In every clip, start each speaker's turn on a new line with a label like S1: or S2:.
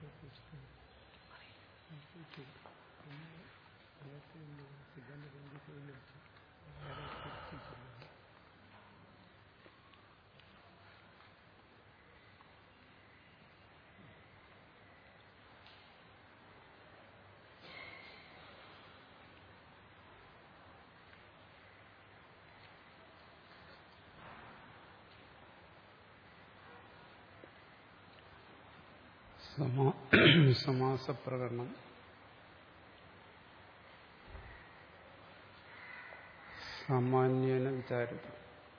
S1: സമാസപ്രകരണം സാമാന്യേന വിചാരിത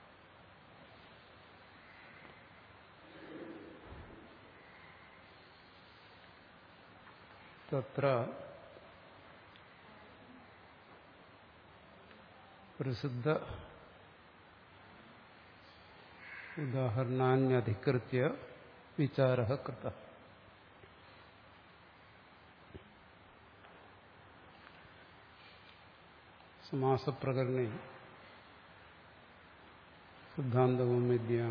S1: തത്ര പ്രസിദ്ധ ഉദാഹരണാന്യധികൃത്യ വിചാര കൃത സമാസപ്രകരണേ സിദ്ധാന്തവും വിദ്യാം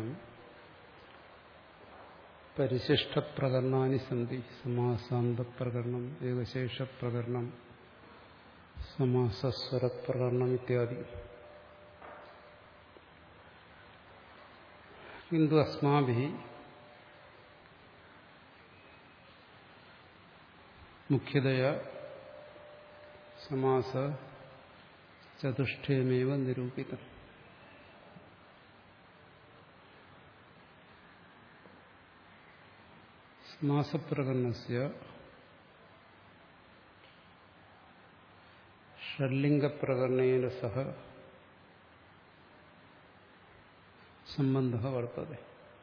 S1: പരിശിഷ്ടപ്രകരണാനി സന്തി സമാസാന്തപ്രകരണം ഏകശേഷപ്രകരണം സമാസസ്വരപ്രകരണം ഇത്യാദി കിന്തു അസ്മാഭി മുഖ്യതയാ സമാസ ചതുഷ്ടയമേവ നിരൂപിതം സമാസപ്രകരണസ്യ ഷഡ്ലിംഗപ്രകരണേന സഹ സംബന്ധ വർത്തതെ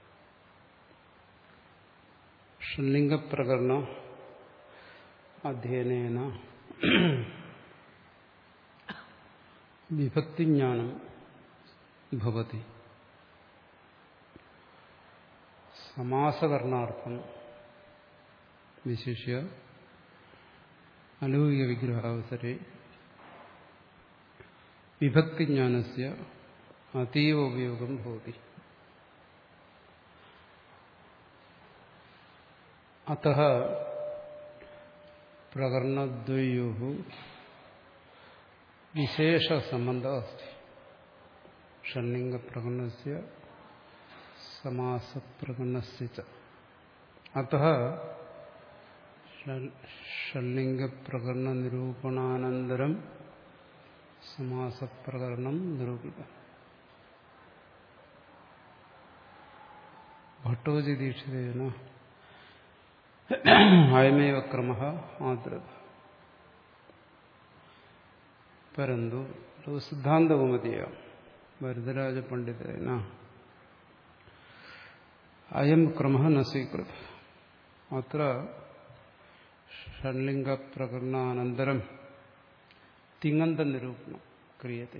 S1: ഷഡ്ലിംഗപ്രകരണ അധ്യയനേന വിഭക്തിജ്ഞാനം ഭവതി സമാസകരണാർത്ഥം വിശിഷ്യ അലൗകിക വിഗ്രഹാവസരെ വിഭക്തിജ്ഞാനസ്യ അതീവ ഉപയോഗം ഭവതി അത പ്രകരണദ്വയോ വിശേഷസംബന്ധ അസ്തി ഷണ്ലിംഗപ്രകരണസ്യ സമാസപ്രകരണസ്യ ച അത ഷണ്ലിംഗപ്രകരണ നിരൂപണാനന്തരം സമാസപ്രകരണം നിരൂപിത ഭട്ടോജി ദീക്ഷിതേന അയമേവ ക്രമ ആദൃത പരന്തു സിദ്ധാന്തകൗമതിയ വരദരാജ പണ്ഡിതേന അയം ക്രമ ന സ്വീകൃത അത്ര ഷണ്ലിംഗപ്രകരണാനന്തരം തിങ്ങന്ത നിരൂപണം ക്രിയത്തെ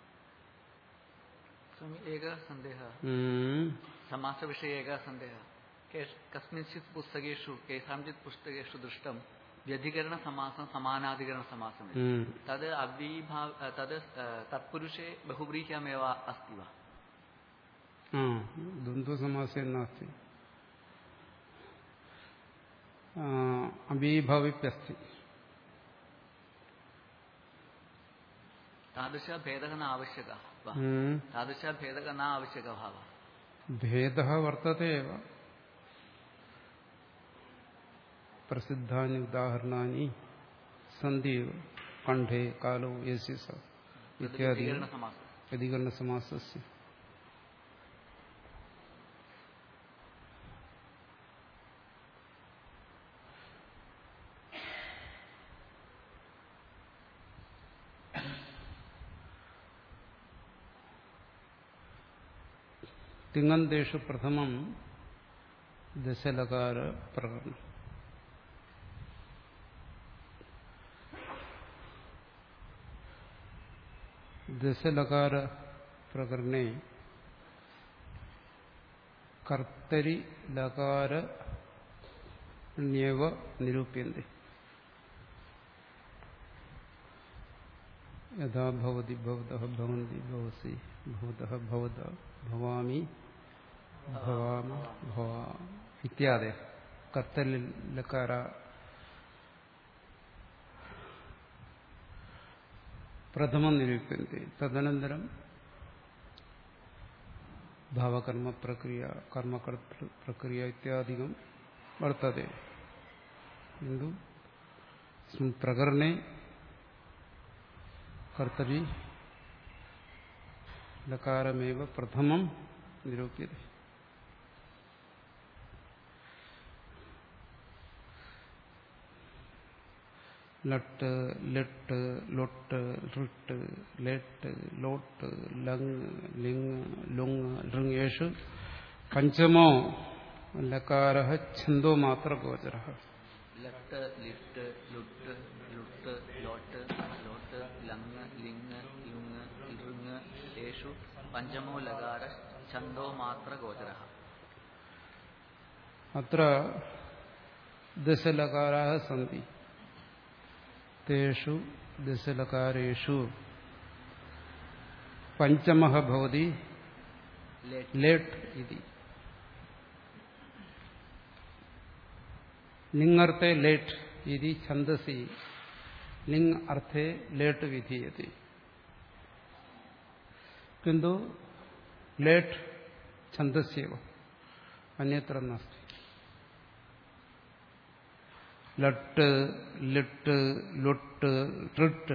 S2: एकः सन्देहः समासविषये एकः सन्देहः कस्मिंश्चित् पुस्तकेषु केषाञ्चित् पुस्तकेषु दृष्टं व्यधिकरणसमासं समानाधिकरणसमासम् तद् अव्ययीभाव तद् तत्पुरुषे बहुव्रीह्यामेव अस्ति वा
S1: ദ്വന്ദ്വസമാസേ നാസ്തി अवीभाविप्यस्ति
S2: तादृशभेदः न आवश्यकः वा तादृशभेदः न आवश्यकः वा
S1: भेदः वर्तते एव प्रसिद्धानि उदाहरणानि सन्ति एव कण्ठे कालो यस्य स इत्यादि अधिकरणसमासस्य തിങ്ങന്തേഷു പ്രഥമം ദശലകാര പ്രകരണം ദശലകാര പ്രകരണേ കർത്തരി ലകാര ണ്യവ നിരൂപ്യന്തി യഥാ ഭവതി ഭവതഃ ഭവന്തി ഭവസി ഭവതഃ ഭവത ഭവാമി ഭവാമ ഭവാ ഇത്യാദി കത്തലിൽ ലക്കാര പ്രഥമം നിരൂപ്യന്തി തദനന്തരം ഭാവകർമ്മ പ്രക്രിയ കർമ്മകർത്തൃ പ്രക്രിയ ഇത്യാദികം വർത്തതെ കിന്തു പ്രകരണേ കർത്തരി ലകാരമേവ പ്രഥമം നിരൂപ്യത ലട്ട് ലെട്ട് ലൊട്ട് ഋട്ട് ലെട്ട് ലോട്ട് ലങ് ലിങ് ലുങ് ലൃങ് യേഷു പഞ്ചമോ ലകാര ഛന്ദോ മാത്ര ഗോചര
S2: ലട്ട് ലിട്ട് ലുട്ട് ലുട്ട് ലോട്ട് ലോട്ട് ലങ് ലിങ് ലുങ് ലൃങ് യേഷു പഞ്ചമോ ലകാര ഛന്ദോ മാത്ര ഗോചര
S1: അത്ര ദശലകാരാ സന്തി തേഷു ദശലകാരേഷു പഞ്ചമഃ ഭവതി
S2: ലേറ്റ്
S1: ലേട്ട് ഇതി ലിംഗർത്ഥേ ലേട്ട് ഇതി ഛന്ദസി ലിംഗ് അർത്ഥേ ലേട്ട് വിധീയത്തെ കിന്തു ലേട്ട് ഛന്ദസ്യവ അന്യത്ര നാസ്തി ലട്ട് ലിട്ട് ലൊട്ട് ഋട്ട്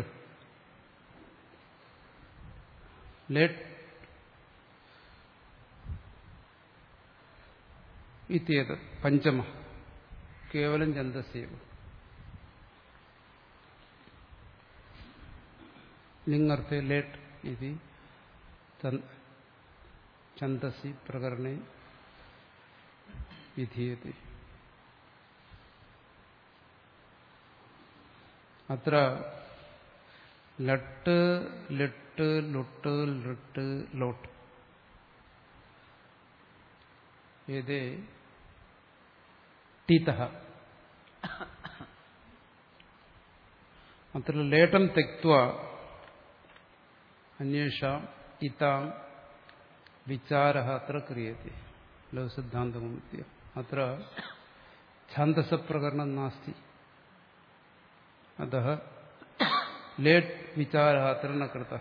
S1: ലേട്ട് ഇത്യേത് പഞ്ചമ കേവലം ഛന്ദസ്യവ ലിംഗർത്ഥേ ലേട്ട് ഇതി ഛന്ദസി പ്രകരണേ വിധീയത്തെ അത്ര ലട്ട് ലിട്ട് ലുട്ട് ലിട്ട് ലോട്ട് ഏതേ ടീത അത്ര ലേട്ടം തെക്വ അന്വേഷാം ഇതാം വിചാര അത്ര ക്രിയത്തെ ലഘുസിദ്ധാന്തമുത്യ അത്ര ഛാന്തസപ്രകരണം നാസ്തി अतः लेट् विचारः अत्र न कृतः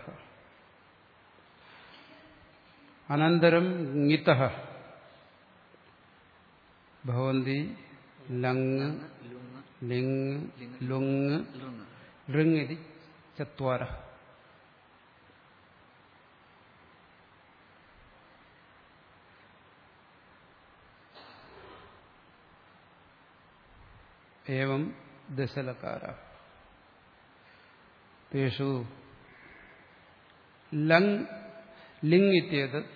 S1: अनन्तरं ङितः भवन्ति लङ्
S2: ലുങ്
S1: लिङ् लुङ्
S2: ലൃങ്
S1: लृङ् इति चत्वारः एवं दशलकाराः तेषु लङ् लिङ् इत्येतत्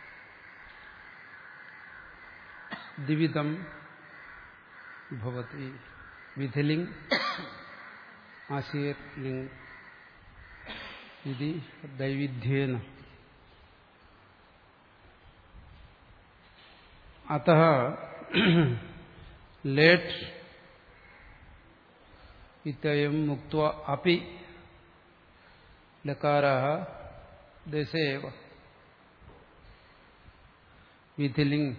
S1: द्विविधं भवति विधिलिङ् आशीर् लिङ् इति दैविध्येन अतः लेट् इत्ययं मुक्त्वा अपि लकाराः दशे एव विधिलिङ्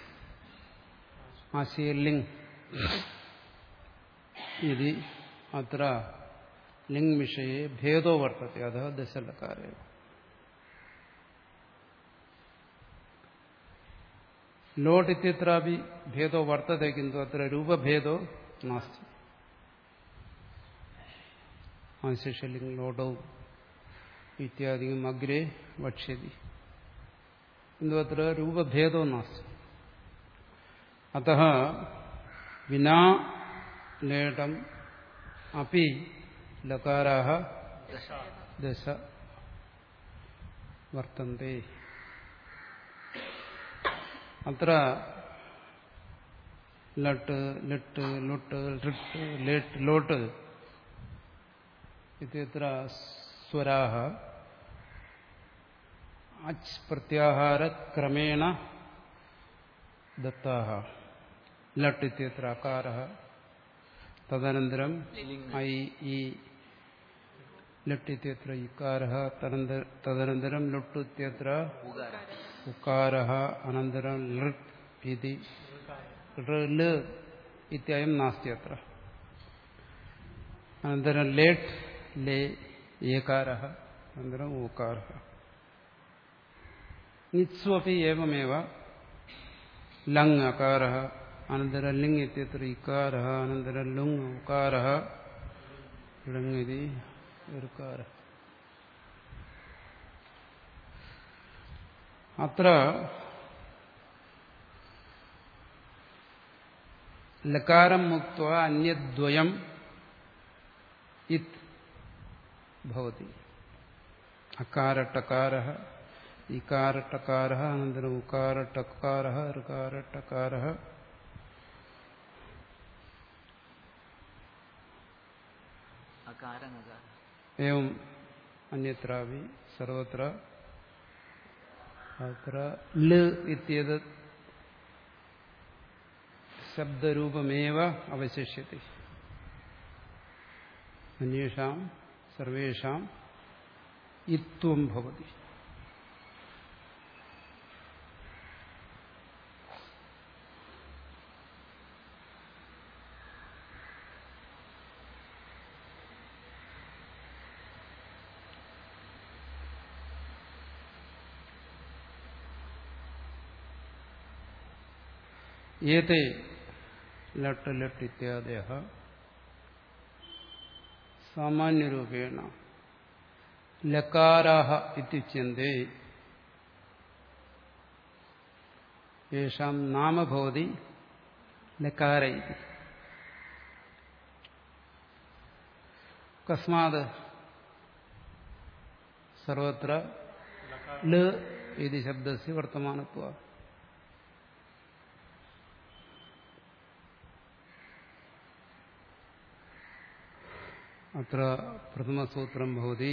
S1: आशीर्लिङ् इति अत्र लिङ् विषये भेदो वर्तते अतः दशलकार एव लोट् इत्यत्रापि भेदो वर्तते किन्तु अत्र रूपभेदो नास्ति आशिषलिङ् लोटौ इत्यादिकम् अग्रे वक्ष्यति किन्तु अत्र रूपभेदो नास्ति अतः विना लेटम् अपि लकाराः
S2: ദശ
S1: दश वर्तन्ते अत्र लट् लिट् लुट् लृट् लेट् लोट् इत्यत्र स्वराः अच् प्रत्याहारक्रमेण दत्ताः लट् इत्यत्र अकारः तदनन्तरं
S2: लिङ्
S1: ऐ इ लट् इत्यत्र इकारः तदनन्तर- तदनन्तरं लुट् इत्यत्र
S2: ഉകാര
S1: उकारः अनन्तरं लृट् इति ऋ ഇത്യായം നാസ്തി അത്ര അനന്തരം ലേട്ട് ലേ ഏകാര അനന്തരം ഊകാര നിത്സ്വപി ഏവമേവ ലങ് അകാര അനന്തരം ലിങ് ഇത്യത്ര ഇക്കാര അനന്തരം ലുങ് ഉകാര ലിങ് ഇതി ഋകാര അത്ര ലകാരം മുക്ത അന്യദ്വയം ഇത് ഭവതി അകാരട്ടകാര ഇകാരട്ടകാര അനന്തരം ഉകാരട്ടകാര ഋകാരട്ടകാര
S2: അകാരം അകാരം
S1: एवं अन्यत्रापि सर्वत्र अत्र ल इत्येतत् शब्दरूपमेव अवशिष्यते अन्येषां सर्वेषाम् इत्त्वं भवति एते लट् लट् इत्यादयः सामान्यरूपेण लकाराः इत्युच्यन्ते येषां नाम भवति लकार इति कस्मात् सर्वत्र ल इति शब्दस्य वर्तमानत्वात् അത്ര പ്രഥമസൂത്രം ഭവതി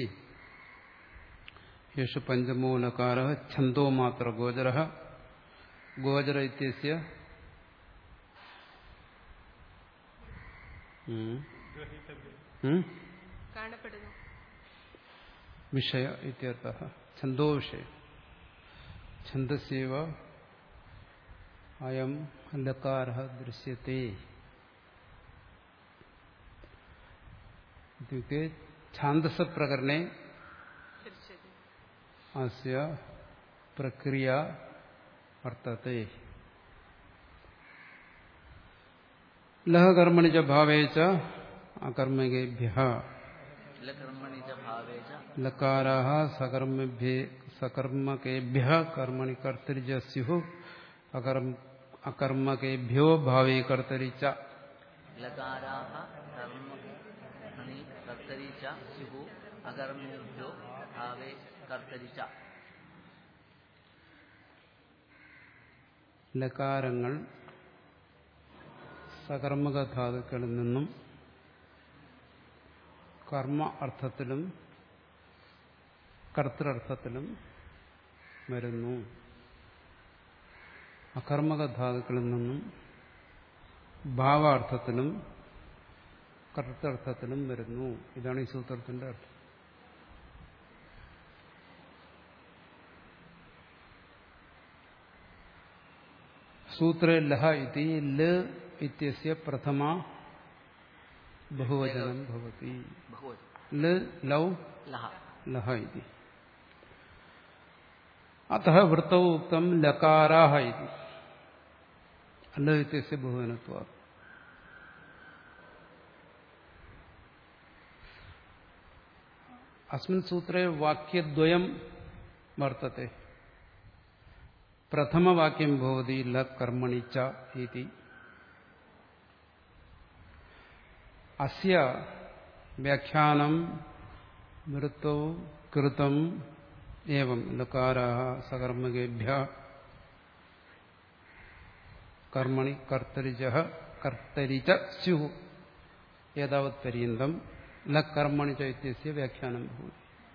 S1: യേഷു പഞ്ചമൂലകാര ഛന്തോ മാത്ര ഗോചര ഗോചര ഇത്യസ്യ ഉം. ഉം?
S3: കാണപ്പെടുന്നു
S1: വിഷയ ഇത്യർത്ഥ ഛന്തോ വിഷയ ഛന്ദസ്യവ അയം ലകാര ദൃശ്യത്തെ इत्युक्ते छान्दसप्रकरणे
S3: ദൃശ്യത്തെ
S1: अस्य प्रक्रिया वर्तते लः कर्मणि च भावे च अकर्मकेभ्यः
S2: ലകർമ്മണി ച ഭാവേ ച
S1: लकाराः सकर्मभ्ये सकर्मकेभ्यः कर्मणि कर्तरि च स्युः अकर्म अकर्मकेभ्यो भावे कर्तरि च
S2: ലകാരാഹ കർമ്മണി കർത്തരി ച സ്യുഃ അകർമ്മേഭ്യോ ഭാവേ കർത്തരി ച
S1: ലകാരങ്ങൾ സകർമ്മക ധാതുക്കളിൽ നിന്നും കർമ്മ അർത്ഥത്തിലും കർത്തൃർത്ഥത്തിലും വരുന്നു അകർമ്മക ധാതുക്കളിൽ നിന്നും ഭാവാർത്ഥത്തിലും കർത്തർത്ഥത്തിലും വരുന്നു ഇതാണ് ഈ സൂത്രത്തിന്റെ അർത്ഥം സൂത്രേ ലഹ ഇതി ല ഇത്യസ്യ പ്രഥമ ബഹുവചനം ഭവതി
S2: ഭഗവത്
S1: ല ലൗ
S2: ലഹ
S1: ലഹ ഇതി അतः വൃത്തൗ ഉക്തം ലകാരാഹ ഇതി ല ഇത്യസ്യ ബഹുവചനത്വാत् अस्मिन् सूत्रे वाक्यद्वयं वर्तते प्रथमवाक्यं भवति लकर्मणि च इति अस्य व्याख्यानं वृत्तौ कृतम् एवं लकाराः सकर्मकेभ्यः कर्मणि कर्तरि च कर्तरि च स्युः एतावत्पर्यन्तं लकर्मणि च इत्यस्य व्याख्यानं भवति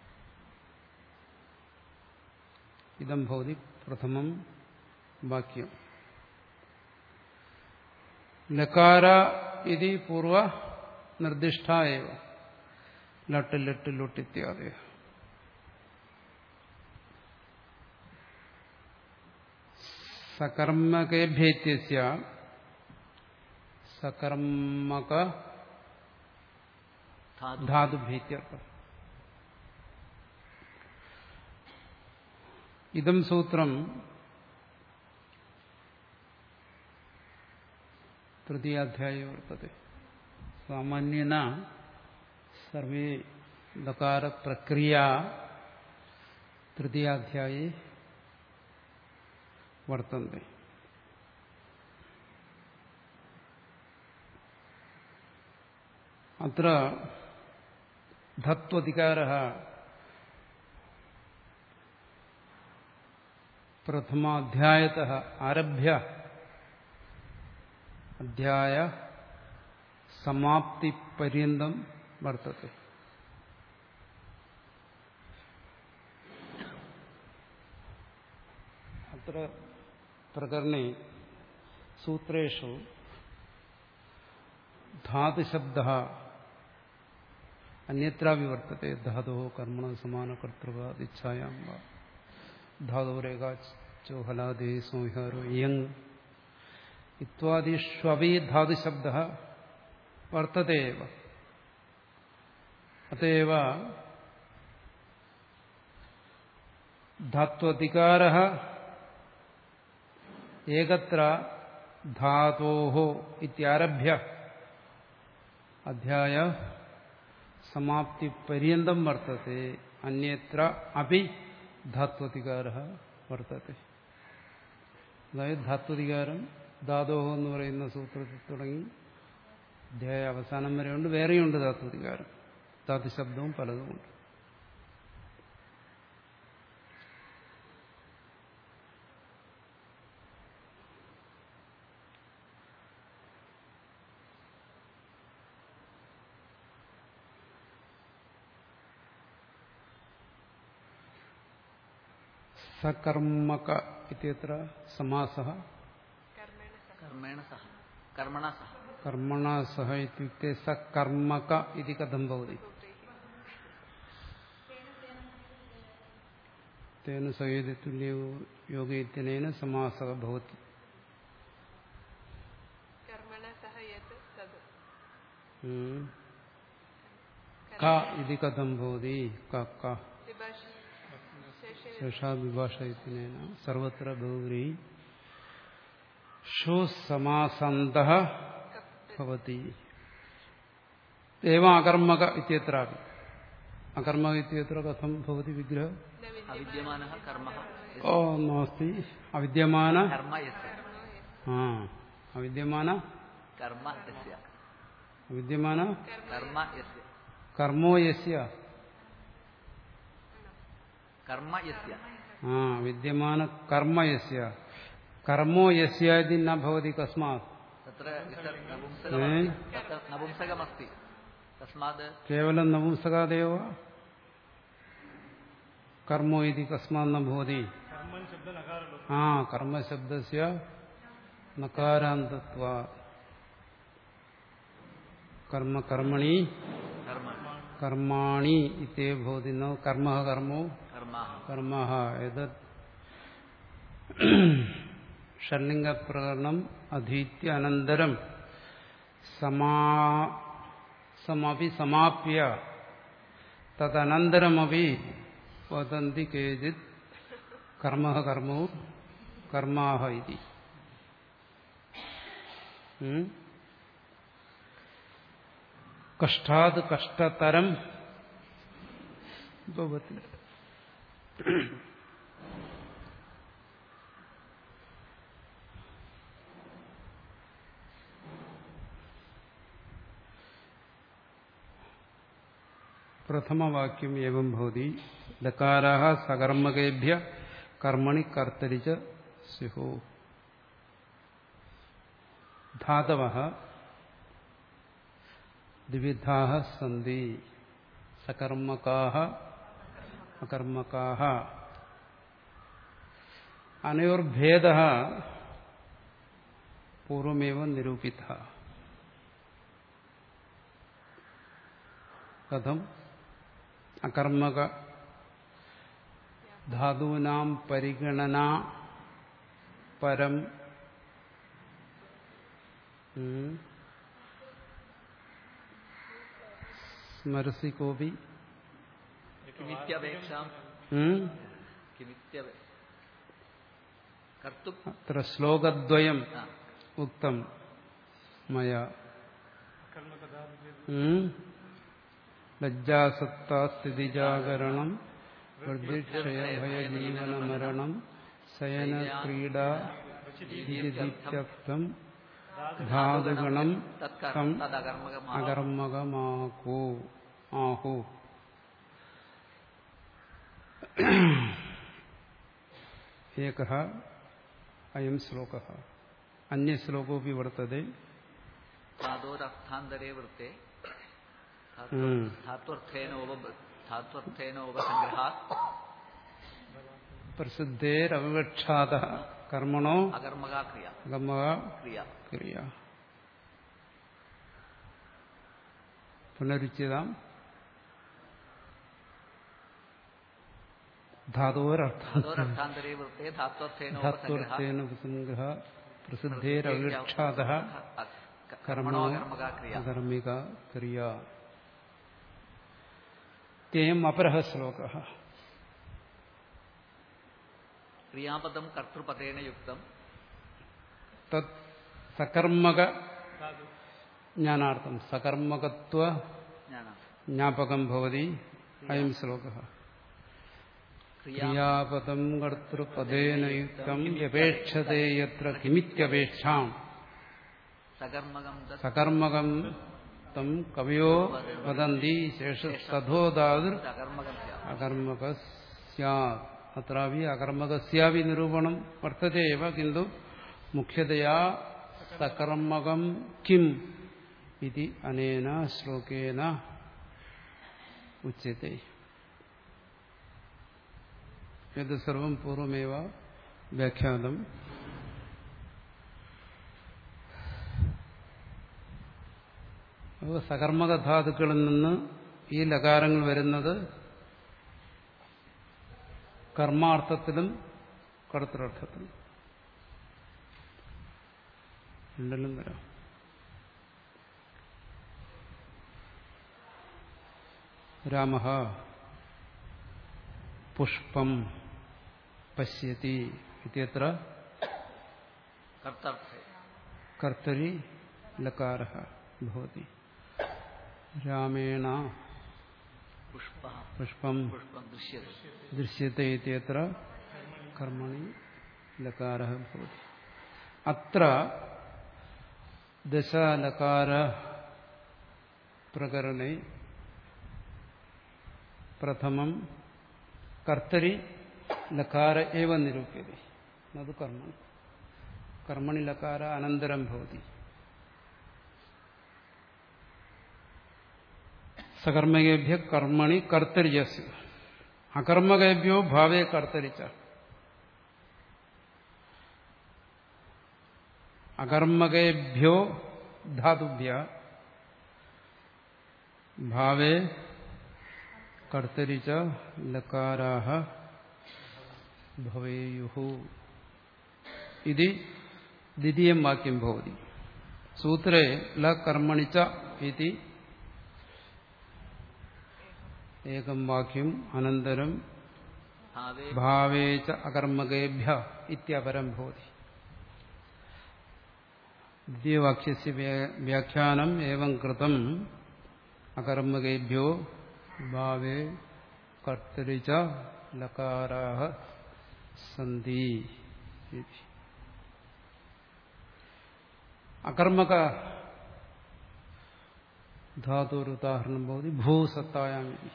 S1: इदं भवति प्रथमं वाक्यम् लकार इति पूर्वनिर्दिष्टा एव लट् लट् लुट् इत्यादयः सकर्मकेभ्येत्यस्य സകർമ്മക
S2: ധാതു
S1: ധാതുഭീത്യർത്ഥം ഇതം സൂത്രം തൃതീയാധ്യായ വർത്തത്തെ സാമാന്യന സർവേ ദകാര പ്രക്രിയ തൃതീയാധ്യായേ വർത്തന്തെ അത്ര ധത്വധികാര പ്രഥമാധ്യായത ആരഭ്യ അധ്യായ സമാപ്തി പര്യന്തം വർത്തത്തെ അത്ര പ്രകരണേ സൂത്രേഷു ധാതുശബ്ദ അന്യത്രാപി വർത്തത്തെ ധാതോ കർമ്മണ സമാനകർത്തൃകാദിച്ഛായാം വാ ധാതോരേകാച്ചോ ഹലാദേ സംഹാരോ യങ് ഇത്വാദിഷ്വപി ധാതുശബ്ദ വർത്തത്തെ ഏവ അതേവ ധാത്വധികാര ഏകത്ര ധാതോ ഇത്യാരഭ്യ അധ്യായ സമാപ്തി പര്യന്തം വർത്തത്തെ അന്യത്ര അപി ധാത്വധികാര വർത്തത്തെ അതായത് ധാത്വധികാരം ധാതോഹം എന്ന് പറയുന്ന സൂത്രത്തിൽ തുടങ്ങി അധ്യായ അവസാനം വരെയുണ്ട് വേറെയുണ്ട് ധാത്വധികാരം ധാതുശബ്ദവും പലതുമുണ്ട് സകർമ്മക ഇത്യത്ര സമാസ
S3: കർമ്മേണ സഹ
S2: കർമ്മേണ സഹ കർമ്മണ സഹ
S1: കർമ്മണ സഹ ഇത്യുക്തെ സകർമ്മക ഇതി കഥം ഭവതി തേന സഹേതി തുല്യയോഗേത്യനേന സമാസ ഭവതി
S3: കർമ്മണ സഹ യത് തത്
S1: ഉം. ക ഇതി കഥം ഭവതി ക ക
S3: വിഭാഷ ശേഷം
S1: ശേഷാവിഭാഷയത്തിനേന സർവത്ര ബഹുവരി ഷോ സമാസന്ത ഭവതി ഏവം അകർമ്മക ഇത്യത്രാപി അകർമ്മക ഇത്യത്ര കഥം ഭവതി വിഗ്രഹ
S2: അവിദ്യമാന കർമ്മ
S1: ഓ നാസ്തി അവിദ്യമാന
S2: കർമ്മ യസ്യ
S1: ആ അവിദ്യമാന
S2: കർമ്മ യസ്യ
S1: അവിദ്യമാന
S2: കർമ്മ യസ്യ
S1: കർമ്മോ യസ്യ
S2: കർമ്മ യസ്യ
S1: ആ വിദ്യമാന കർമ്മ യസ്യ കർമ്മോ യസ്യ ഇതി ന ഭവതി കസ്മാത്
S2: തത്ര ഇതർ നപുംസകമസ്തി തത്ര നപുംസകമസ്തി തസ്മാത്
S1: കേവലം നപുംസകാദേവ കർമ്മോ ഇതി കസ്മാത് ന ഭവതി ആ കർമ്മശബ്ദസ്യ നകാരാന്തത്വാ കർമ്മ കർമ്മണി
S2: കർമ്മ
S1: കർമാണി ഇതേ ഭവതി ന കർമ്മ കർമ്മോ
S2: കർമ്മ
S1: കർമ്മ എതത് ഷണ്ലിംഗപ്രകരണം അധീത്യ അനന്തരം സമാ സമപി സമാപ്യ തദനന്തരമപി വദന്തി കേചിത് കർമ്മ കർമ്മോ കർമാഹ ഇതി ഉം? കഷ്ടാത് കഷ്ടതരം ഭവതി പ്രഥമവാക്യം ഏവം ഭവതി ലകാരാः സകർമ്മകേഭ്യ കർമ്മണി കർത്തരി ച സ്യുഃ ധാതവः ദ്വിവിധാः സന്തി സകർമ്മകാः അകർമ്മകാः അനയോർഭേദः പൂർവമേവ നിരൂപിതः കഥം അകർമ്മക ധാതൂനാം പരിഗണന പരം ഉം, സ്മരസി കോപി
S2: കിമിത്യപേക്ഷാം
S1: ഉം?
S2: കിമിത്യ കർത്തും
S1: അത്ര ശ്ലോകദ്വയം
S2: ആ,
S1: ഉക്തം മയ ഉം? ലജ്ജാസക്താസ്ഥിതിജാഗരണം വൃദ്ധിക്ഷയഭയജീവനമരണം ശയന ക്രീഡ ഇതിത്യർത്ഥം ധാതുഗണം
S2: തത്കർ-
S1: തം
S2: തദകർമ്മകമാ
S1: അകർമ്മകമാക്കൂ ആഹു ഏക അയം ശ്ലോക അന്യശ്ലോകോപി വർത്തതെ
S2: ധാതോരർത്ഥാന്തരേ വൃത്തെ
S1: ഉം.
S2: ധാത്വർത്ഥേനോപ ധാത്വർത്ഥേനോപസംഗ്രഹാത്
S1: പ്രസിദ്ധേരവിവക്ഷാത കർമ്മണോ
S2: അകർമ്മകാ ക്രിയ
S1: അകർമ്മക
S2: ക്രിയ
S1: ക്രിയ പുനരുച്ചിതാം ധാതോരർത്ഥ
S2: ധാതോരർത്ഥാന്തരേ വൃത്തെ ധാത്വർത്ഥേനോപസംഗ്രഹാത്
S1: ധാത്വർത്ഥേന ഉപസംഗ്രഹ പ്രസിദ്ധേരവിവക്ഷാത
S2: കർമ്മണോ അകർമ്മകാ ക്രിയ
S1: അകർമ്മിക ക്രിയ തേയം അപരഃ ശ്ലോക
S2: ക്രിയാപദം കർത്തൃപദേന യുക്തം
S1: തത് സകർമ്മക ജ്ഞാനാർത്ഥം സകർമ്മകത്വ
S2: ജ്ഞാനാണ്
S1: ജ്ഞാപകം ഭവതി അയം ശ്ലോക
S2: ക്രിയാ
S1: ക്രിയാപദം കർത്തൃപദേന യുക്തം വ്യപേക്ഷതേ യത്ര കിമിത്യപേക്ഷാം
S2: സകർമ്മകം തത്
S1: സകർമ്മകം തം കവയോ വദന്തി ശേഷതഥോദാതിർ
S2: അകർമ്മകം സ്യാത്.
S1: അകർമ്മക സ്യാത് അത്രാപി അകർമ്മകസ്യാപി നിരൂപണം വർത്തത്തെ എവ കിന്തു മുഖ്യതയാ സകർമ്മകം കിം ഇതി അനേന ശ്ലോകേന ഉച്യത്തെ ഇത് സർവം പൂർവമേവ വ്യാഖ്യാതം അപ്പോൾ സകർമ്മക ധാതുക്കളിൽ നിന്ന് ഈ ലകാരങ്ങൾ വരുന്നത് കർമാർത്ഥത്തിലും കടത്തരർത്ഥത്തിലും രണ്ടിലും വരാം രാമ പുഷ്പം പശ്യതി ഇത്യത്ര
S2: കർത്തർത്ഥേ
S1: കർത്തരി ലകാര ഭവതി രാമേണ
S2: പുഷ്പ
S1: പുഷ്പം
S2: പുഷ്പം ദൃശ്യത്തെ
S1: ദൃശ്യത്തെ ഇത്യത്ര കർമ്മണി ലകാര ഭവതി അത്ര ദശലകാര പ്രകരണേ പ്രഥമം കർത്തരി ലകാര ഏവ നിരൂപ്യത അത് കർമ്മണി കർമ്മണി ലകാര അനന്തരം ഭവതി സകർമ്മകേഭ്യ കർമ്മണി കർത്തരിജസ് അകർമ്മകേഭ്യോ ഭാവേ കർത്തരിച്ച അകർമ്മകേഭ്യോ ധാതുഭ്യ ഭാവേ കർത്തരിച്ച ലകാരാഹ ഭവേയുഹു ഇത് ദ്വിതീയം വാക്യം ഭവതി സൂത്രേ ല കർമ്മണിച്ച ഇതി ഏകം വാക്യം അനന്തരം
S2: ഭാവേ
S1: ഭാവേ ച അകർമ്മകേഭ്യ ഇത്യപരം ഭവതി ദ്വിതീയവാക്യസ്യ വ്യ- വ്യാഖ്യാനം ഏവം കൃതം അകർമ്മകേഭ്യോ ഭാവേ കർത്തരി ച ലകാരാः സന്തി ഇതി. അകർമ്മക ധാതുരുദാഹരണം ഭവതി ഭൂസത്തായാം ഇതി.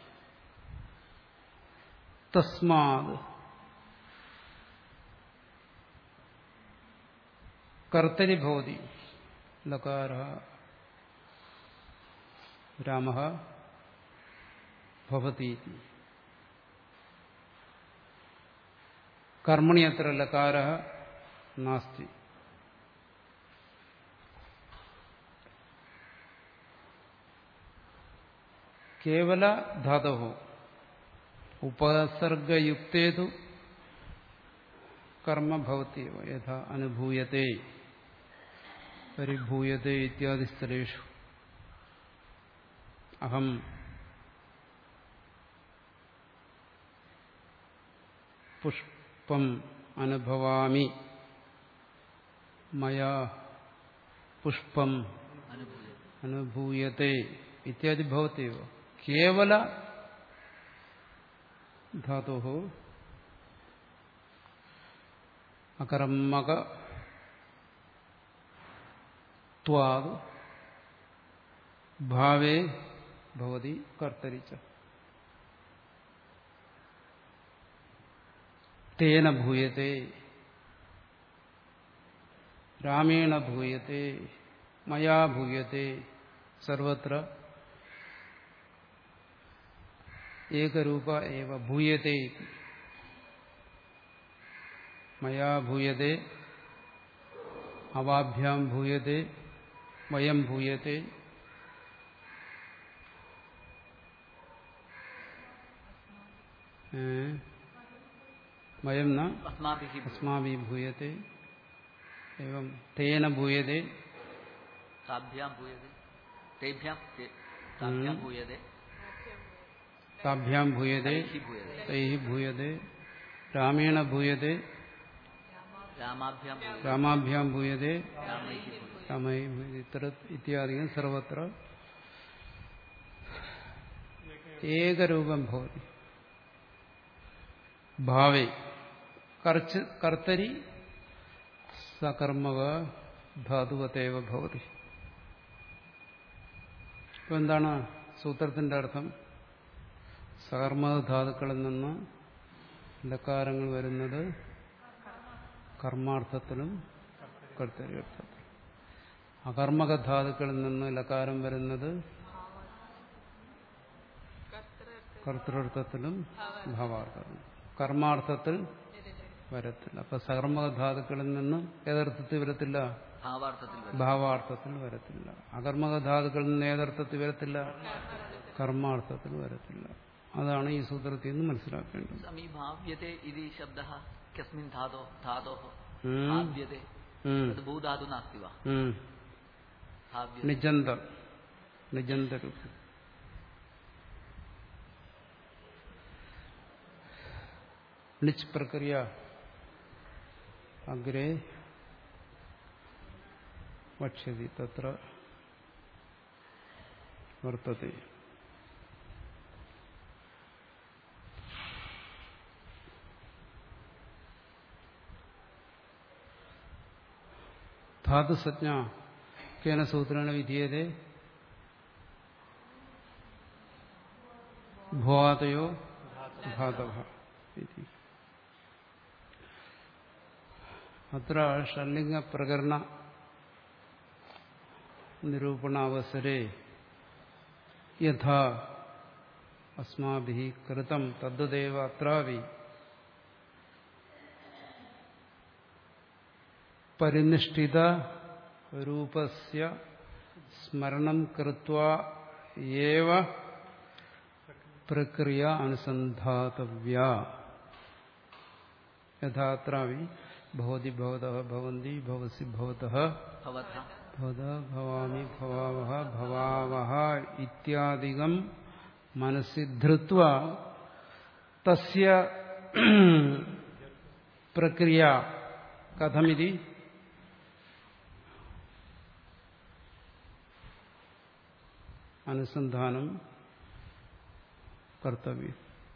S1: തസ്മാത് കർത്തരി ഭവതി ലകാര രാമ ഭവതി ഇതി. കർമ്മണി അത്ര ലകാര നാസ്തി കേവല ധാതവോ ഉപസർഗയുക്തേതു കർമ്മ ഭവതി യഥാ അനുഭൂയത്തെ പരിഭൂയത്തെ ഇത്യാദി സ്ഥലേഷു അഹം പുഷ്പം അനുഭവാമി മയാ പുഷ്പം
S2: അനുഭൂയ
S1: അനുഭൂയത്തെ ഇത്യാദി ഭവത്യവ കേവല ധാതു അകർമ്മക ത്വാദ് ഭാവേ ഭവതി കർത്തരിച്ച തേന ഭൂയത്തെ രാമേണ ഭൂയത്തെ മയാ ഭൂയത്തെ സർവത്ര ഏകരൂപ ഏവ ഭൂയത്തെ ഇതി. മയാ ഭൂയത്തെ അവാഭ്യാം ഭൂയത്തെ വയം ഭൂയത്തെ ഏ? വയം ന
S2: अस्माभिः
S1: अस्माभिः भूयते एवं तेन भूयते
S2: ताभ्यां भूयते तेभ्यां ते- ताभ्यां
S1: हम्म।
S2: भूयते
S1: ताभ्यां भूयते
S2: तैः भूयते
S1: तैः भूयते रामेण भूयते
S2: रामाभ्यां भूयते
S1: रामाभ्यां भूयते
S2: रामैः भूयते
S1: रामैः भूयते इतर इत्यादिकं सर्वत्र एकरूपं भवति ഭാവേ കർച്ച് കർത്തരി സകർമ്മക ധാതുവതേവ ഭവതി ഇപ്പൊ എന്താണ് സൂത്രത്തിന്റെ അർത്ഥം സകർമ്മക ധാതുക്കളിൽ നിന്ന് ലക്കാരങ്ങൾ വരുന്നത് കർമാർത്ഥത്തിലും കർത്തരി അർത്ഥത്തിലും അകർമ്മക ധാതുക്കളിൽ നിന്ന് ലക്കാരം വരുന്നത് കർത്തൃർത്ഥത്തിലും ഭാവാർത്ഥത്തിലും കർമാർത്ഥത്തിൽ വരത്തില്ല അപ്പൊ സകർമ്മക ധാതുക്കളിൽ നിന്ന് ഏതർത്ഥത്തിൽ വരത്തില്ല
S2: ഭാവാർത്ഥത്തിൽ വരും
S1: ഭാവാർത്ഥത്തിൽ വരത്തില്ല അകർമ്മക ധാതുക്കളിൽ നിന്ന് ഏതർത്ഥത്തിൽ വരത്തില്ല കർമാർത്ഥത്തിൽ വരത്തില്ല അതാണ് ഈ സൂത്രത്തിൽ നിന്ന് മനസ്സിലാക്കേണ്ടത്
S2: समीभाव्यते इति शब्दः कस्मिन् धातो धातोः
S1: ഉം.
S2: भाव्यते
S1: ഉം.
S2: तद् भूधातु नास्ति वा
S1: ഉം.
S2: भाव्यते
S1: നിജന്ത നിജന്തരൂപം ണിച്ച് പ്രക്രിയ അഗ്രേ വക്ഷ്യതി തത്ര വർത്തത്തെ ധാതുസജ്ഞ കേന സൂത്രേണ വിധീയതേ ഭുവാതയോ ധാതവ ഇതി അത്ര ഷണ്ലിംഗപ്രകരണ നിരൂപണാവസരെ യഥാ അസ്മാഭി കൃതം തദ്ദേവ അത്രാവി പരിനിഷ്ഠിത രൂപസ്യ സ്മരണം കൃത്വാ ഏവ പ്രക്രിയ അനുസന്ധാതവ്യ യഥാത്രാവി ഭവതി ഭവത ഭവന്തി ഭവസി ഭവത
S2: भवतः
S1: ഭവത ഭവാമി ഭവാവഹ ഭവാവഹ ഇത്യാദികം മനസ്സി ധൃത്വ തസ്യ പ്രക്രിയ കഥമിതി അനുസന്ധാനം കർത്തവ്യം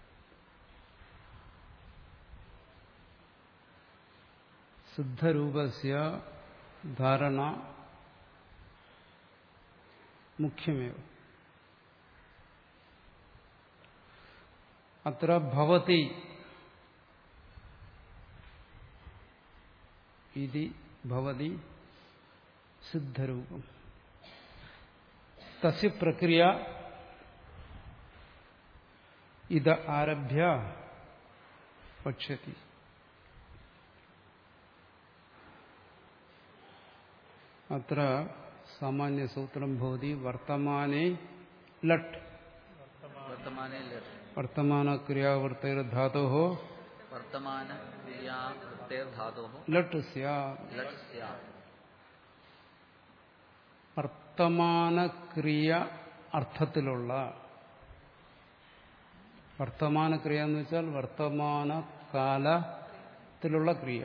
S1: സിദ്ധരൂപസ്യ ധാരണ മുഖ്യമേവ അത്ര ഭവതി ഇതി ഭവതി സിദ്ധരൂപം തസ്യ പ്രക്രിയ ഇത് ആരഭ്യ വക്ഷ്യതി അത്ര സാമാന്യസൂത്രം ഭവതി വർത്തമാനെ ലട്ട്
S2: वर्तमाने लट्
S1: വർത്തമാനക്രിയാവർത്തൈർധാതോ
S2: वर्तमानक्रियावृत्तेर्धातोः
S1: ലട്ട് സ്യാത്
S2: लट् स्यात्
S1: വർത്തമാനക്രിയ അർത്ഥത്തിലുള്ള വർത്തമാനക്രിയ എന്ന് വെച്ചാൽ വർത്തമാന കാലത്തിലുള്ള ക്രിയ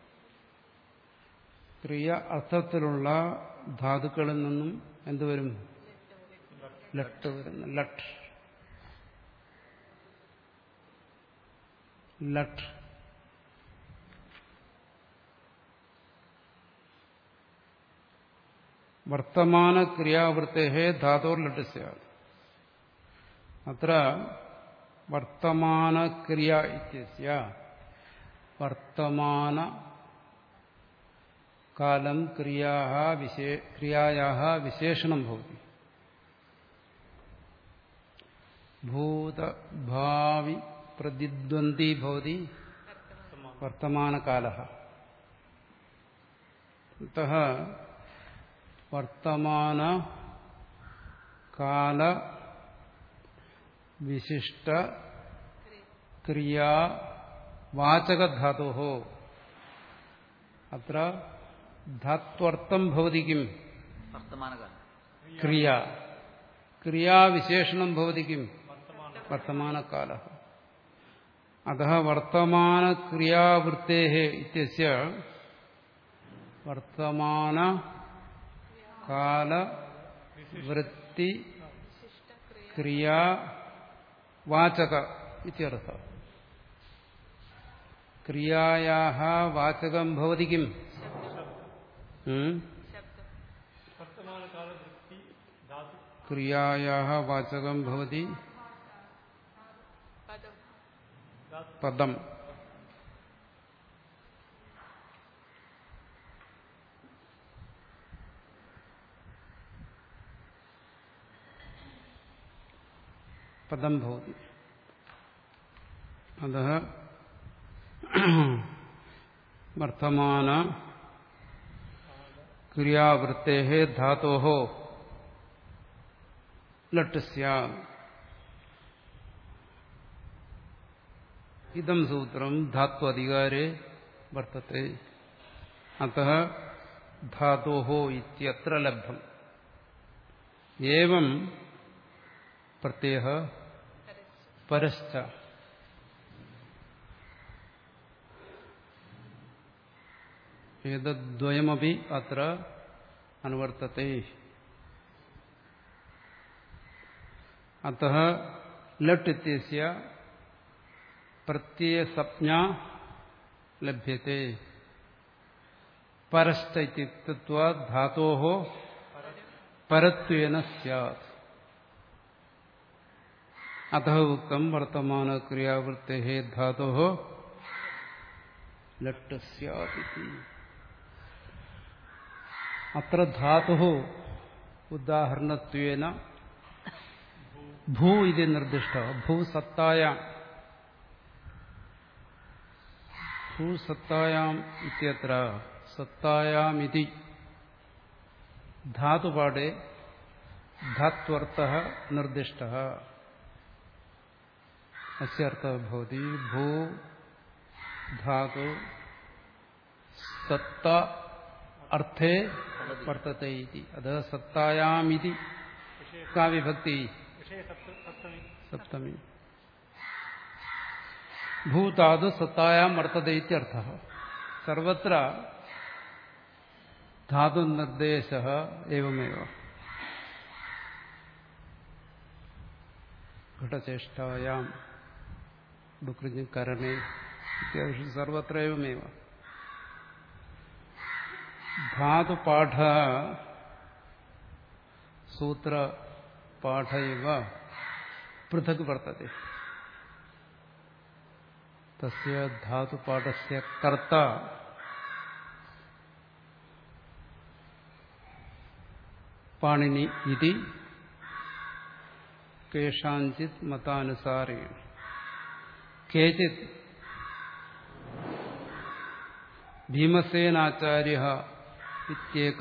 S1: ക്രിയ അർത്ഥത്തിലുള്ള ധാതുക്കളിൽ നിന്നും എന്തുവരും ലട്ട് വരുന്നു ലട്ട് ലട്ട് വർത്തമാന ക്രിയാവൃത്തേ ധാതോർ ലട്ട് സ്യാത് അത്ര വർത്തമാന ക്രിയ ഇത്യസ്യ വർത്തമാന കാലം ക്രിയാ വിശേ ക്രിയായാ വിശേഷണം ഭവതി ഭൂതഭാവി പ്രതിദ്വന്ദ്ി ഭവതി വർത്തമാനകാല അतः വർത്തമാന കാല വിശിഷ്ട ക്രിയാ വാചകധാതോ അത്ര ധാത്വർത്ഥം ഭവതി കിം
S2: വർത്തമാനകാലം
S1: ക്രിയ ക്രിയാവിശേഷണം ഭവതി കിം വർത്തമാനകാല അത വർത്തമാനക്രിയാവൃത്തേ ഇത്യസ്യ വർത്തമാന കാല വൃത്തി ക്രിയാ വാചക ഇത്യർത്ഥ ക്രിയായാ വാചകം ഭവതി കിം ഉം? ക്രിയായാ വാചകം ഭവതി
S3: പദം
S1: പദം പദം ഭവതി അത വർത്തമാന ക്രിയാവൃത്തേ ധാതോ ലട്ട് സ്യാത് ഇതം സൂത്രം ധാത്വധികാരെ വർത്തത്തെ അത ധാതോ ഇത്യത്ര ലബ്ധം ഏവം പ്രത്യയ പരശ്ച ഏതദ്വയമപി അത്ര അനുവർത്തത്തെ അത ലട്ട് ഇത്യസ്യ പ്രത്യയസപ്ന ലഭ്യത്തെ പരശ്ച ഇത്യുക്തത്വാ ധാതോ പരത്വേന സ്യാത് അത ഉക്തം വർത്തമാനക്രിയാവൃത്തെ ധാതോ ലട്ട് സ്യാതിഥി അത്ര ധാതു ഉദാഹരണത്വേന ഭൂ ഇത് നിർദ്ദിഷ്ട ഭൂസത്തായാം ഭൂസത്തായാം ഇത്യത്ര സത്തായാമിതി ധാതുപാടെ ധാത്വർത്ഥ നിർദ്ദിഷ്ട അസ്യർത്ഥ ഭവതി ഭൂ ധാതു സത്ത അർത്ഥേ വർത്തത്തെ ഇതി അത് സത്തായാമിതി കാ വിഭക്തി സപ്തമി ഭൂതാതു സത്തായാം വർത്തത ഇത്യർത്ഥ സർവത്ര ധാതുനിർദ്ദേശ എവമേവ ഘടചേഷ്ടായാം ഡുകൃജ് കരണേ ഇത്യാദി സർവത്ര എവമേവ ധാതുപാഠ സൂത്രപാഠ ഇവ പൃഥക് വർത്തത്തെ തസ്യ ധാതുപാഠസ്യ കർത്ത പാണിനി ഇതി കേഷാഞ്ചിത് മതാനുസാരേണ കേചിത് ഭീമസേനാചാര്യ ഇത്യേക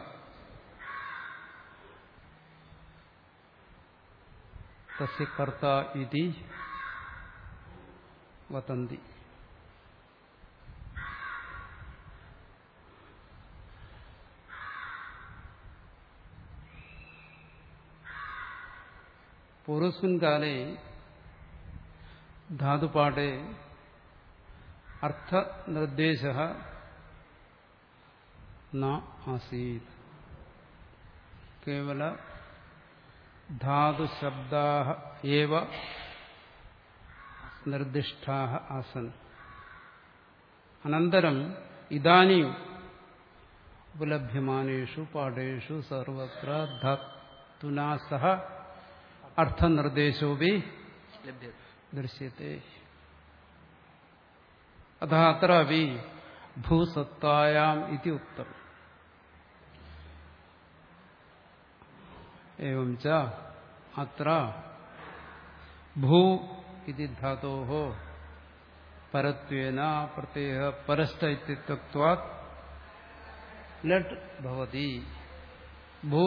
S1: തസ്യ കർത്ത ഇതി വതന്തി പൂർവസ്മിൻ കാലേ ധാതുപാഠേ അർത്ഥനിർദ്ദേശ ന ആസീത് കേവല ധാതുശബ്ദാ ഏവ നിർദ്ദിഷ്ടാ ആസൻ അനന്തരം ഇതാനും ഉപലഭ്യമാനേഷു പാഠേഷു സർവത്ര ധാതുനാ സഹ അർത്ഥനിർദ്ദേശോപി
S2: ലഭ്യത
S1: ദൃശ്യത്തെ അത അത്ര അപ്പി ഭൂസത്തായാം ഇതി ഉക്തം एवं च अत्र भू इति धातोः परत्वेन प्रत्ययः परश्च इत्यक्त्वात् लट् भवति भू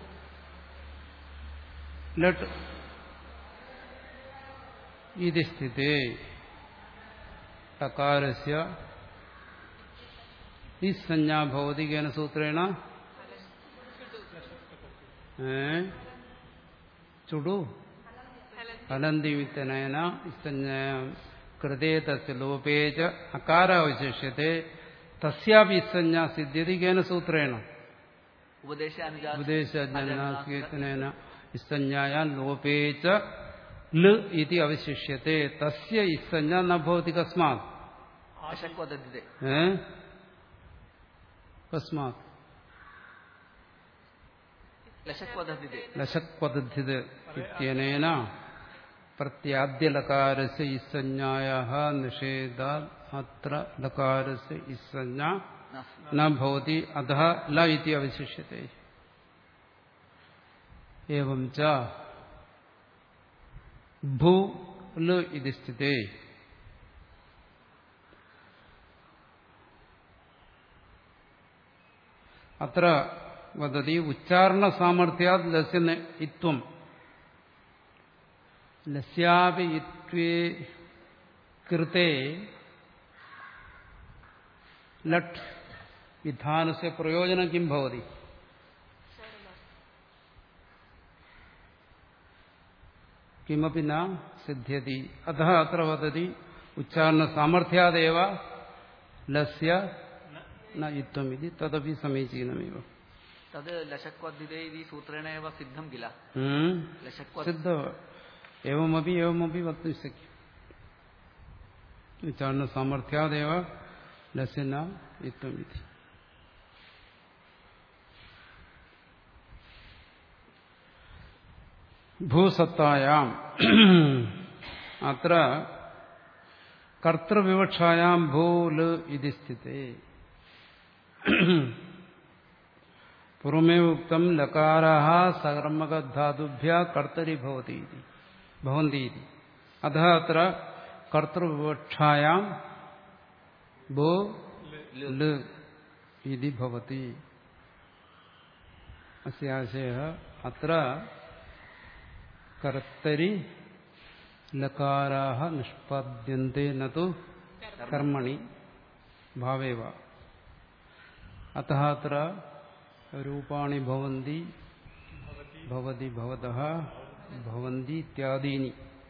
S1: लट् इति स्थिते टकारस्य ഈ സംജ്ഞ ഭവതി കേന സൂത്രേണ ഏ ചുടു ഹലന്തിമിത്തനേന സംജ്ഞാം കൃതേ തസ്യ ലോപേ ച അകാരാവശിഷ്യത്തെ തസ്യാപി സംജ്ഞ സിദ്ധ്യതി കേന സൂത്രേണ
S2: ഉപദേശാനുജാത
S1: ഉപദേശജ്ഞാനേന സംജ്ഞായാൻ ലോപേ ച ല് ഇതി അവശിഷ്യത്തെ തസ്യ ഇസഞ്ജ ന ഭവതി കസ്മാത്
S2: അശക്വതദ്ധിതേ
S1: ഏ കസ്മാത്
S2: ലശക്വതദ്ധിതേ
S1: ലശക്വദ്ധിത് ഇത്യനേന പ്രത്യാദ്യലകാരസ് ഇസഞ്ജായ നിഷേധാത് അത്ര ലകാരസ് ഇസഞ്ജ
S2: നാസ്തി
S1: ന ഭവതി അധ ല ഇതി അവശിഷ്യത്തെ एवं च भू ल इति स्थिते अत्र वदति उच्चारणसामर्थ्यात् लस्य न इत्वम् लस्यापि इत्वे कृते लट् विधानस्य प्रयोजनं किं भवति किमपि न सिद्ध्यति अतः अत्र वदति उच्चारणसामर्थ्यादेव लस्य न इत्थमिति तदपि समीचीनमेव
S2: तद् लशक्वद्धिते इति सूत्रेण एव सिद्धं किल
S1: हम्म?
S2: लशक्व
S1: सिद्ध एवमपि एवमपि वक्तुं शक्यम् उच्चारणसामर्थ्यादेव लस्य न इत्थमिति ഭൂസത്തായാം അത്ര കർത്തൃവിവക്ഷായാം ഭൂല് ഇതി സ്ഥിതേ പൂർവമേവ ഉക്തം ലകാരാः സകർമ്മകധാതുഭ്യ കർത്തരി ഭവതി ഇതി ഭവന്തി ഇതി അത അത്ര കർത്തൃവിവക്ഷായാം ഭൂ ല് ഇതി ഭവതി അസ്യാശയः അത്ര കർത്തരി ലകാരാः നിഷ്പദ്യന്തെ നതു കർമ്മണി ഭാവേവ അतः അത്ര രൂപാണി ഭവന്തി ഭവതി ഭവതः ഭവന്തി ഇത്യാദീനി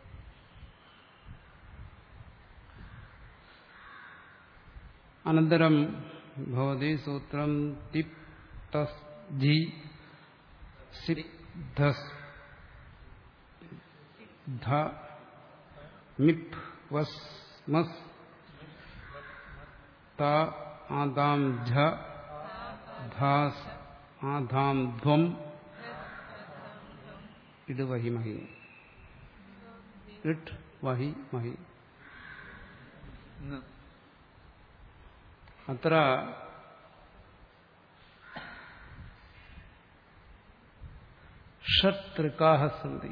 S1: അനന്തരം ഭവതി സൂത്രം തിപ് തസ് ജി സിപ് ധസ് ധ മിപ് വസ് മസ് ത ആദാം ഝ ധാസ് ആധാം ധ്വം ഇട് വഹി മഹി ഇട്ട് വഹി മഹി
S2: ങ്.
S1: അത്ര षट् तृकाः सन्ति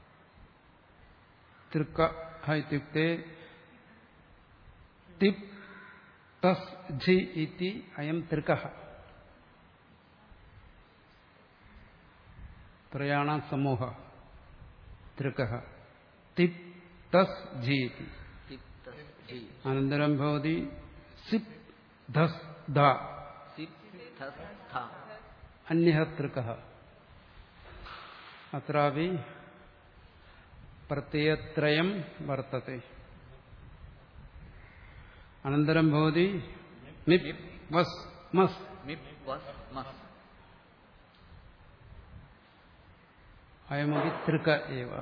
S1: तृकः इत्युक्ते तिप् तस् झि इति अयं तृकः त्रयाणां समूहः तृकः तिप् तस् झि इति
S2: तिप् तस् झि
S1: अनन्तरं भवति सिप् धस् ध
S2: सिप् थस् थ
S1: अन्यः तृकः अत्रापि प्रत्ययत्रयं वर्तते അനന്തരം ഭവതി മിപ് വസ് മസ്
S2: മിപ് വസ് മസ്
S1: അയമപി തൃക്ക ഏവ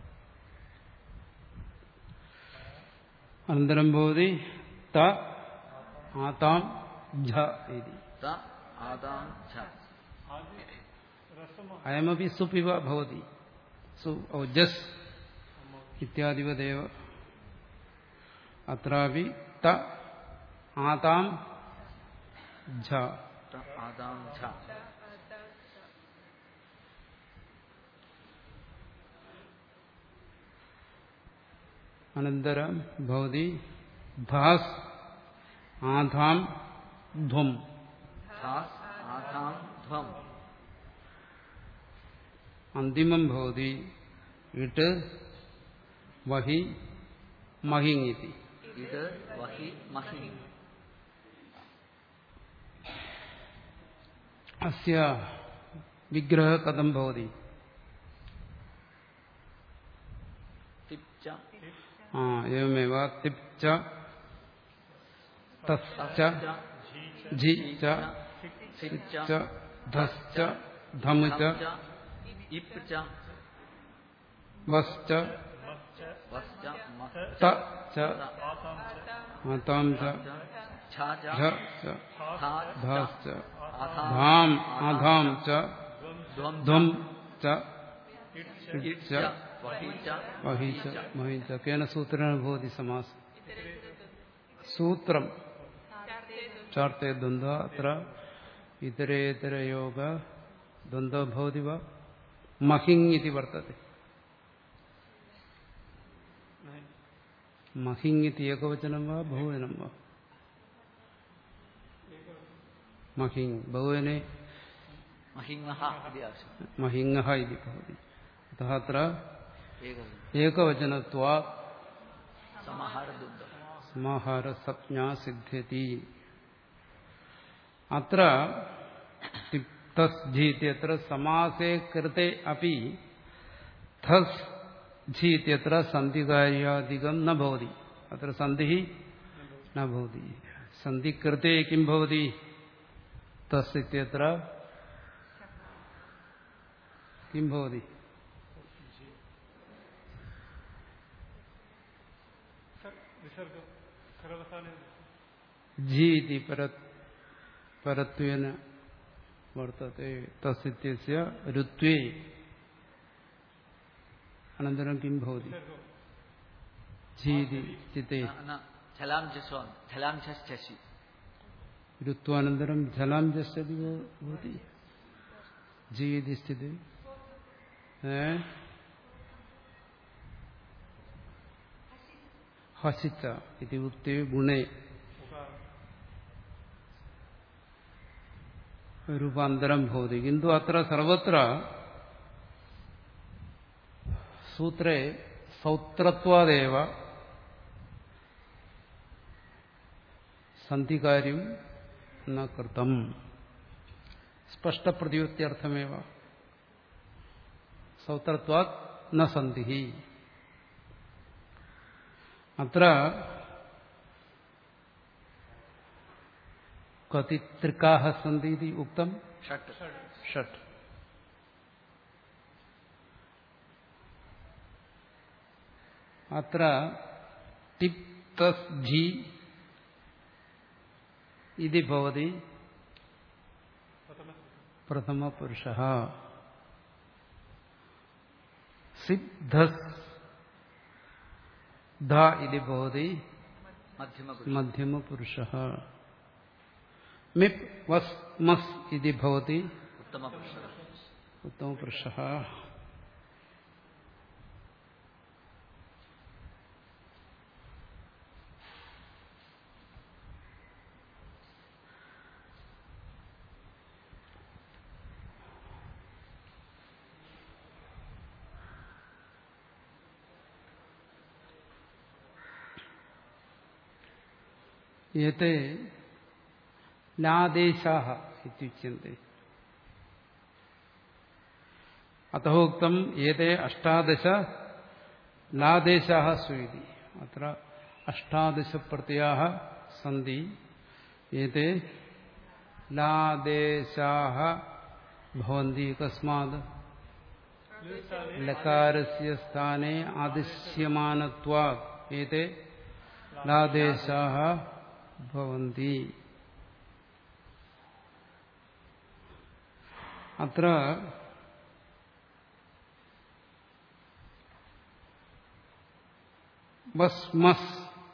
S1: അനന്തരം ഭവതി ത ആതാം ഝ ഇതി
S2: ത ആദാം ഛ
S1: അയമപി സുപിവ ഭവതി സു ഔജസ് ഇത്യാദിവദേവ അത്രാപി ത ആതാം ഝ
S2: ത ആദാം ഛ
S1: അനന്തരം ഭവതി ധാസ് ആധാം ധ്വം
S2: ധാസ് ആദാം ധ്വം
S1: അന്തിമം ഭവതി ഇട്ട് വഹി മഹിങ്ങിതി
S2: ഇത് വഹി മഹി
S1: അസ്യ വിഗ്രഹ കഥം ഭവതി
S2: തിപ്ച
S1: ആ എവമേവ തിപ് ച തസ് ച ജി ച
S2: സിച്ച
S1: ച ധസ് ച ധമു ച
S2: ഇപ് ച
S1: വസ് ച
S2: വസ് ച മസ്
S1: ത ച
S2: ത
S1: ആതാം ച
S2: ഛ ച
S1: ഝ ച
S2: ധാ
S1: ധാസ് ച
S2: ആധാം
S1: ധാം ആധാം ച
S2: ധ്വം
S1: ധ്വം ച
S2: ഇട്
S1: ഇട്
S2: ച
S1: ച
S2: വഹി ച
S1: മഹി ച മഹി ച കേന സൂത്രേണ ഭവതി സമാസം സൂത്രം ചാർത്തേ ദ്വന്ദ്വ അത്ര ഇതരേതരയോഗ ദ്വന്ദ്വ ഭവതി വ മഹിങ് ഇതി വർത്തത്തെ മഹിങ് ഇതി ഏകവചനം വാ ബഹുവചനം വാ മഹിങ് ബഹുവനെ
S2: महिङ्गः इति आवश्यकम्
S1: महिङ् इति भवति अतः अत्र
S2: एकम्
S1: एकवचनत्वा
S2: समाहारदुग्धम्
S1: समाहारसंज्ञा सिद्ध्यति अत्र तिप्तस् झि इत्यत्र समासे कृते अपि थस् झि इत्यत्र सन्धिकार्यादिकं न भवति अत्र सन्धिः न भवति सन्धिकृते किं भवति तस् इत्यत्र किं भवति ജി ഇതി പര- പരത്വേന വർത്തത്തെ തസ്യത്യസ്യ ഋത്വേ അനന്തരം കിം ഭവതി ജി ഇതി ചിത്തെ
S2: न झलां जस्वान् झलां झषि
S1: ഋത്വാനന്തരം ജലാം ജസ്യതി ഭവതി ജി ഇതി സ്ഥിതി ഏ ഹസിച്ച ഇതി ഉക്തേ ഗുണേ രൂപാന്തരം ഭവതി കിന്തു അത്ര സർവത്ര സൂത്രേ സൗത്രത്വാദേവ സന്ധികാര്യം ന കൃതം സ്പഷ്ടപ്രതിയുക്ത്യർത്ഥമേവ സൗത്രത്വാത് ന സന്ധി അത്ര കതി തൃക്കാഹ സന്ധി ഇതി ഉക്തം
S2: षट्
S1: ഷട്ട് അത്ര ടിപ് തസ് ജി ഇതി ഭവതി പ്രഥമപുരുഷ സിദ്ധസ് ധ ഇതി ഭവതി
S2: मध्यमपुरुष
S1: മധ്യമപുരുഷ മിപ് വസ് മസ് ഇതി ഭവതി
S2: उत्तमपुरुषः
S1: ഉത്തമപുരുഷ ഏത്തെ ലാദേശാഹ ഇത്യുച്യന്തെ അത്തോക്തം ഏതേ അഷ്ടാദശ ലാദേശാഹ സ്വീതി അത്ര അഷ്ടാദശ പ്രത്യാഹ സന്ധി ഏതേ ലാദേശാഹ ഭവന്തി കസ്മാത് ലകാരസ്യ സ്ഥാനെ ആദിശ്യമാനത്വാ ഏതേ ലാദേശാഹ ഭവന്തി അത്ര വസ്മസ്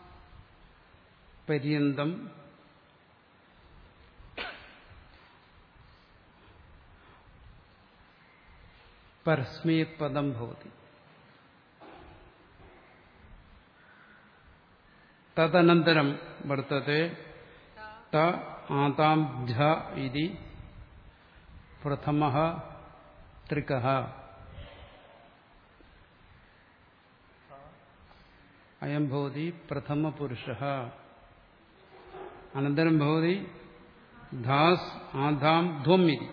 S1: പര്യന്തം പരസ്മീപദം ഭവതി തദനന്തരം വർത്തത്തെ ത ആതാം ഝ ഇതി പ്രഥമ ത്രിക അയം ഭവതി പ്രഥമപുരുഷ അനന്തരം ഭവതി ധാസ് ആധാം ധ്വം ഇതി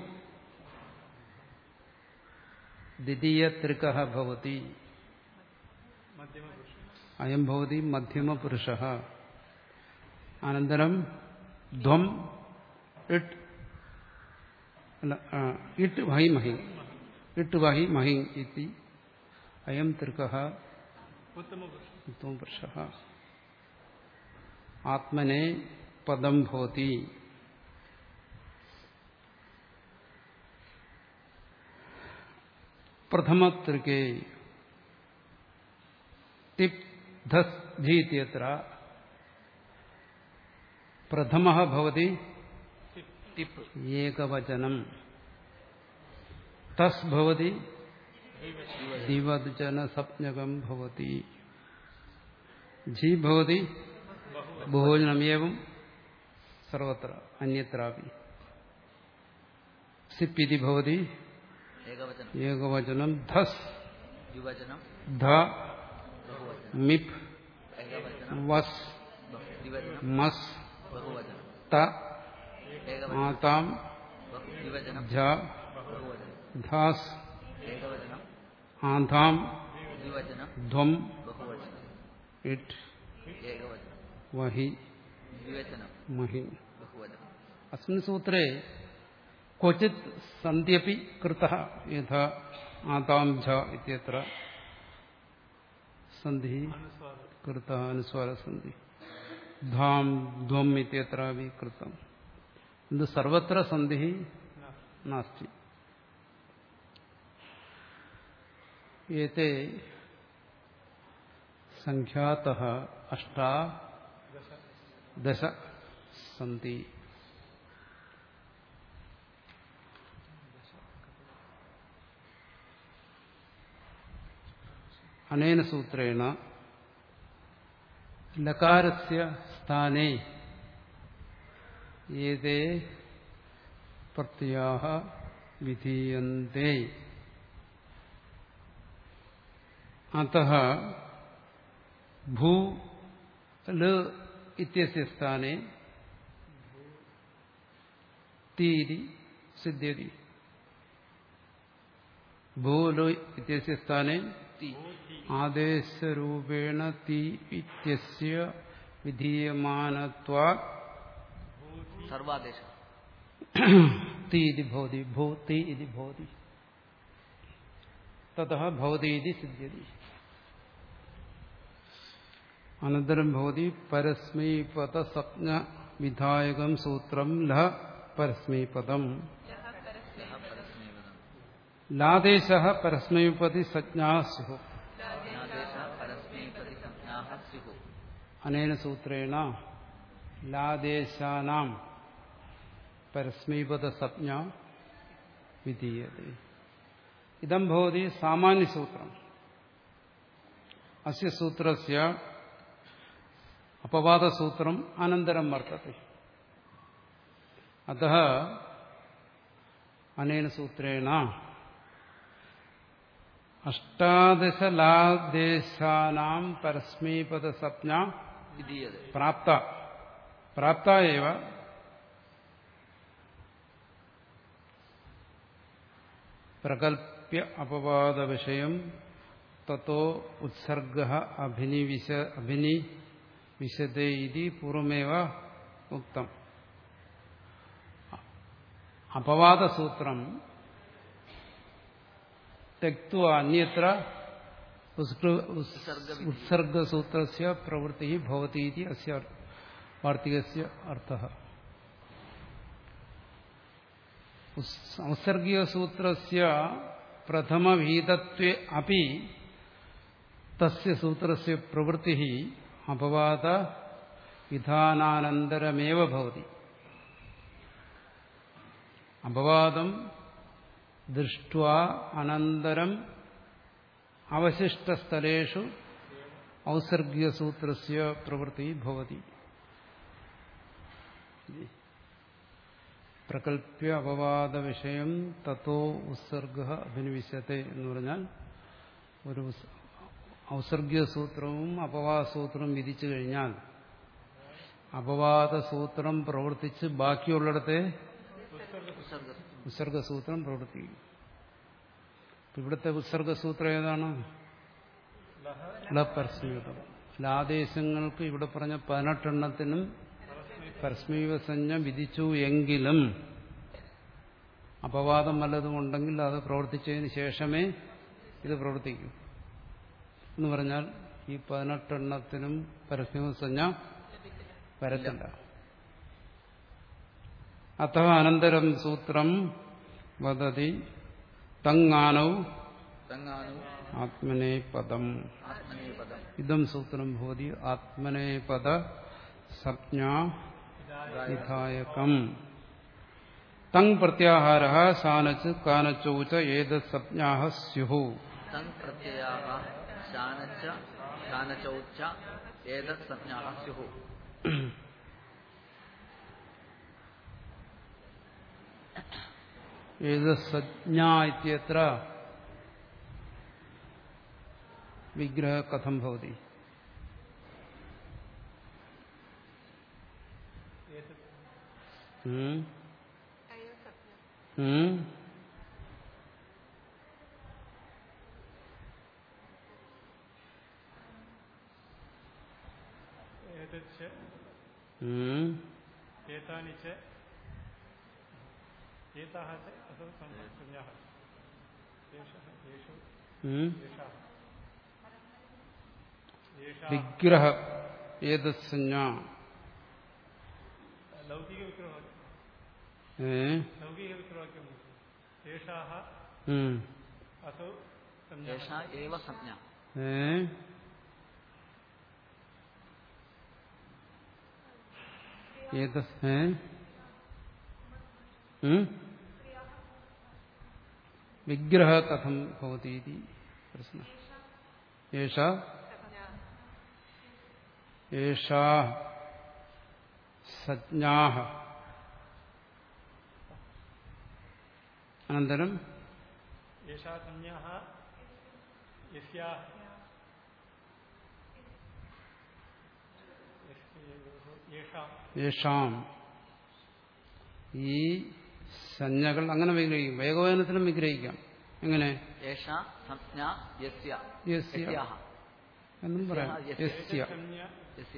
S1: ദ്വിതീയത്രിക ഭവതി അയം ഭവതി മധ്യമപുരുഷ അനന്തരം ധ്വം ഇട്ട് അല്ല, ആ, ഇട്ട് വഹി മഹി ഇട്ട് വഹി മഹി ഇതി അയം തൃക ഉത്തമപുരുഷ ആത്മനെ പദം ഭവതി പ്രഥമത്രികേ ടിപ് ധസ് ധീത്യത്ര പ്രഥമ ഭവതി
S2: ടിപ്പ്
S1: ഏകവചനം തസ് ഭവതി ദിവദ്ജന സപ്ഞകം ഭവതി ജി ഭവതി ബഹുവചനമേവം സർവത്ര അന്യത്രാപി സിപ്പിതി ഭവതി
S2: ഏകവചനം
S1: ഏകവചനം ധസ്
S2: ദ്വിവചനം
S1: ധ
S2: ബഹുവചനം
S1: മിപ്
S2: ഏകവചനം
S1: വസ്
S2: ബഹു- ദ്വിവചനം
S1: മസ്
S2: ബഹുവചനം
S1: ത
S2: ഏകവചനം
S1: ആതാം
S2: ബഹു- ദ്വിവചനം
S1: ജ
S2: ബഹുവചനം
S1: ധാസ്
S2: ഏകവചനം
S1: ആധാം
S2: ദ്വിവചനം
S1: ധ്വം
S2: ബഹുവചനം
S1: ഇട്ട്
S2: ഏകവചനം
S1: വഹി
S2: ദ്വിവചനം
S1: മഹി
S2: ബഹുവചനം
S1: अस्मिन् सूत्रे क्वचित् सन्ध्यपि कृतः यथा आतां झ इत्यत्र सन्धिः कृतः अनुस्वारसन्धि धाम् ध्वम् इत्यत्रापि कृतम् किन्तु सर्वत्र सन्धिः नास्ति एते सङ्ख्यातः अष्टा दश सन्ति അനേന സൂത്രേണ ലകാരസ്യ സ്ഥാനേ ഏതേ പ്രത്യാഹ വിധീയന്തെ അത ഭൂ ല ഇത്യസ്യ സ്ഥാനെ തീരി സിദ്ധ്യതി ഭൂലു ഇത്യസ്യ സ്ഥാനെ
S2: തി
S1: ആദേശരൂപേണ തി ഇത്യസ്യ വിധീയമാനത്വാ
S2: സർവാദേശ
S1: തി ഇതി ഭവതി ഭൂ തി ഇതി ഭവതി തതഃ ഭവതി ഇതി സിദ്ധ്യതി അനന്തരം ഭവതി പരസ്മൈപദ സ്വപ്ന വിധായകം സൂത്രം ലഹ പരസ്മൈപദം
S2: പരസ്മൈവദം
S1: ലാദേശ പരസ്മൈപതി സജ്ഞാ സ്യു
S2: ജ്ഞാദേശ പരസ്മൈപതി സംജ്ഞാഃ സ്യുഃ
S1: അനേന സൂത്രേണ ലാദേശാനാം പരസ്മൈപദ സജ്ഞ വിധീയത്തെ ഇതം ഭവതി സാമാന്യസൂത്രം അസ്യ സൂത്രസ്യ അപവാദസൂത്രം അനന്തരം വർത്തത്തെ അത അനേന സൂത്രേണ അഷ്ടാദശലാദേശാനാം പരസ്മൈപദ സപ്ന
S2: വിധീയത
S1: പ്രാപ്ത പ്രാപ്ത ഏവ പ്രകൽപ്യ അപവാദ വിഷയം തത്തോ ഉത്സർഗ അഭിനിവിശ അഭിനി വിശദേ ഇതി പൂർവമേവ ഉക്തം അപവാദസൂത്രം തെക്വ അന്യത്ര ഉത്സർഗസൂത്രസ്യ പ്രവൃത്തി ഭവതി ഇതി അസ്യ വാർത്തികസ്യ അർത്ഥഃ ഔസർഗീയസൂത്രസ്യ പ്രഥമഭീതത്വേ അപി തസ്യ സൂത്രസ്യ പ്രവൃത്തി അപവാദ വിധാനാനന്തരമേവ ഭവതി അപവാദം ദൃഷ്ട്വാ അനന്തരം അവശിഷ്ടസ്ഥലേഷു ഔസർഗീയസൂത്രസ്യ പ്രവൃത്തി ഭവതി പ്രകല്പ്യ അപവാദ വിഷയം തത്തോ ഉത്സർഗ അഭിനിവിശത്തെ എന്ന് പറഞ്ഞാൽ ഒരു ഔസർഗീയ സൂത്രവും അപവാദസൂത്രവും വിധിച്ചു കഴിഞ്ഞാൽ അപവാദസൂത്രം പ്രവർത്തിച്ച് ബാക്കിയുള്ളിടത്തെ ഉത്സർഗസൂത്രം പ്രവർത്തിക്കും ഇവിടുത്തെ ഉത്സർഗസൂത്രം ഏതാണ് ലപരസ്മീതം ലാദേശങ്ങൾക്ക് ഇവിടെ പറഞ്ഞ പതിനെട്ടെണ്ണത്തിനും പരസ്മീവസഞ്ജ വിധിച്ചു എങ്കിലും അപവാദം വല്ലതും ഉണ്ടെങ്കിൽ അത് പ്രവർത്തിച്ചതിന് ശേഷമേ ഇത് പ്രവർത്തിക്കൂ എന്ന് പറഞ്ഞാൽ ഈ പതിനെട്ടെണ്ണത്തിനും പരസ്മീവസഞ്ജ വരത്തില്ല അഥ അനന്തരം സൂത്രം വദതി തങ്ങാനൗ
S2: തങ്ങാനു
S1: ആത്മനേ പദം
S2: ആത്മനേപദം
S1: ഇതം സൂത്രം ഭവതി ആത്മനേ പദ സംജ്ഞാ വിധായകം തങ് പ്രത്യാഹാര സാനച്ച് കാനച്ചൗച ഏതത് സംജ്ഞാ സ്യു
S2: തങ് പ്രത്യയാഹ ശാനച്ച കാനചൗച്ച ഏതത് സംജ്ഞാ സ്യുഃ
S1: ഏതത് സംജ്ഞാ ഇത്യത്ര വിഗ്രഹ കഥം ഭവതി ഉം
S3: അയോ സ്വപ്നം
S1: ഉം
S4: एतच्च
S1: ഉം
S4: एतानि च एताः च असौ संज्ञाः एषः एषौ
S1: ഉം
S4: एषः एषा
S1: വിഗ്രഹ ഏതത് സംജ്ഞ
S4: लौकिकविग्रहवाक्यं
S1: ഏ
S4: लौकिकविग्रहवाक्यं एषाः
S1: ഉം
S4: असौ संज्ञाः
S2: ഏഷ ഏവ സംജ്ഞ
S1: ഏ ഏത ഏ ഉം? വിഗ്രഹ കഥം ഭവതി ഇതി പ്രശ്ന ഏഷ
S3: സംജ്ഞ
S1: ഏഷാ സജ്ഞാ അനന്തരം
S4: एषा संज्ञाः यस्याः येषां
S1: യേഷാം ഈ സഞ്ജകൾ അങ്ങനെ വിഗ്രഹിക്കും വേഗോയനത്തിനും വിഗ്രഹിക്കാം എങ്ങനെ
S2: ഏഷ സംജ്ഞ യസ്യ
S1: യസ്യ
S2: യസ്യാഹ
S1: എന്നും പറയാം
S2: യസ്യ.
S1: യസ്യ
S4: संज्ञ
S2: യസ്യ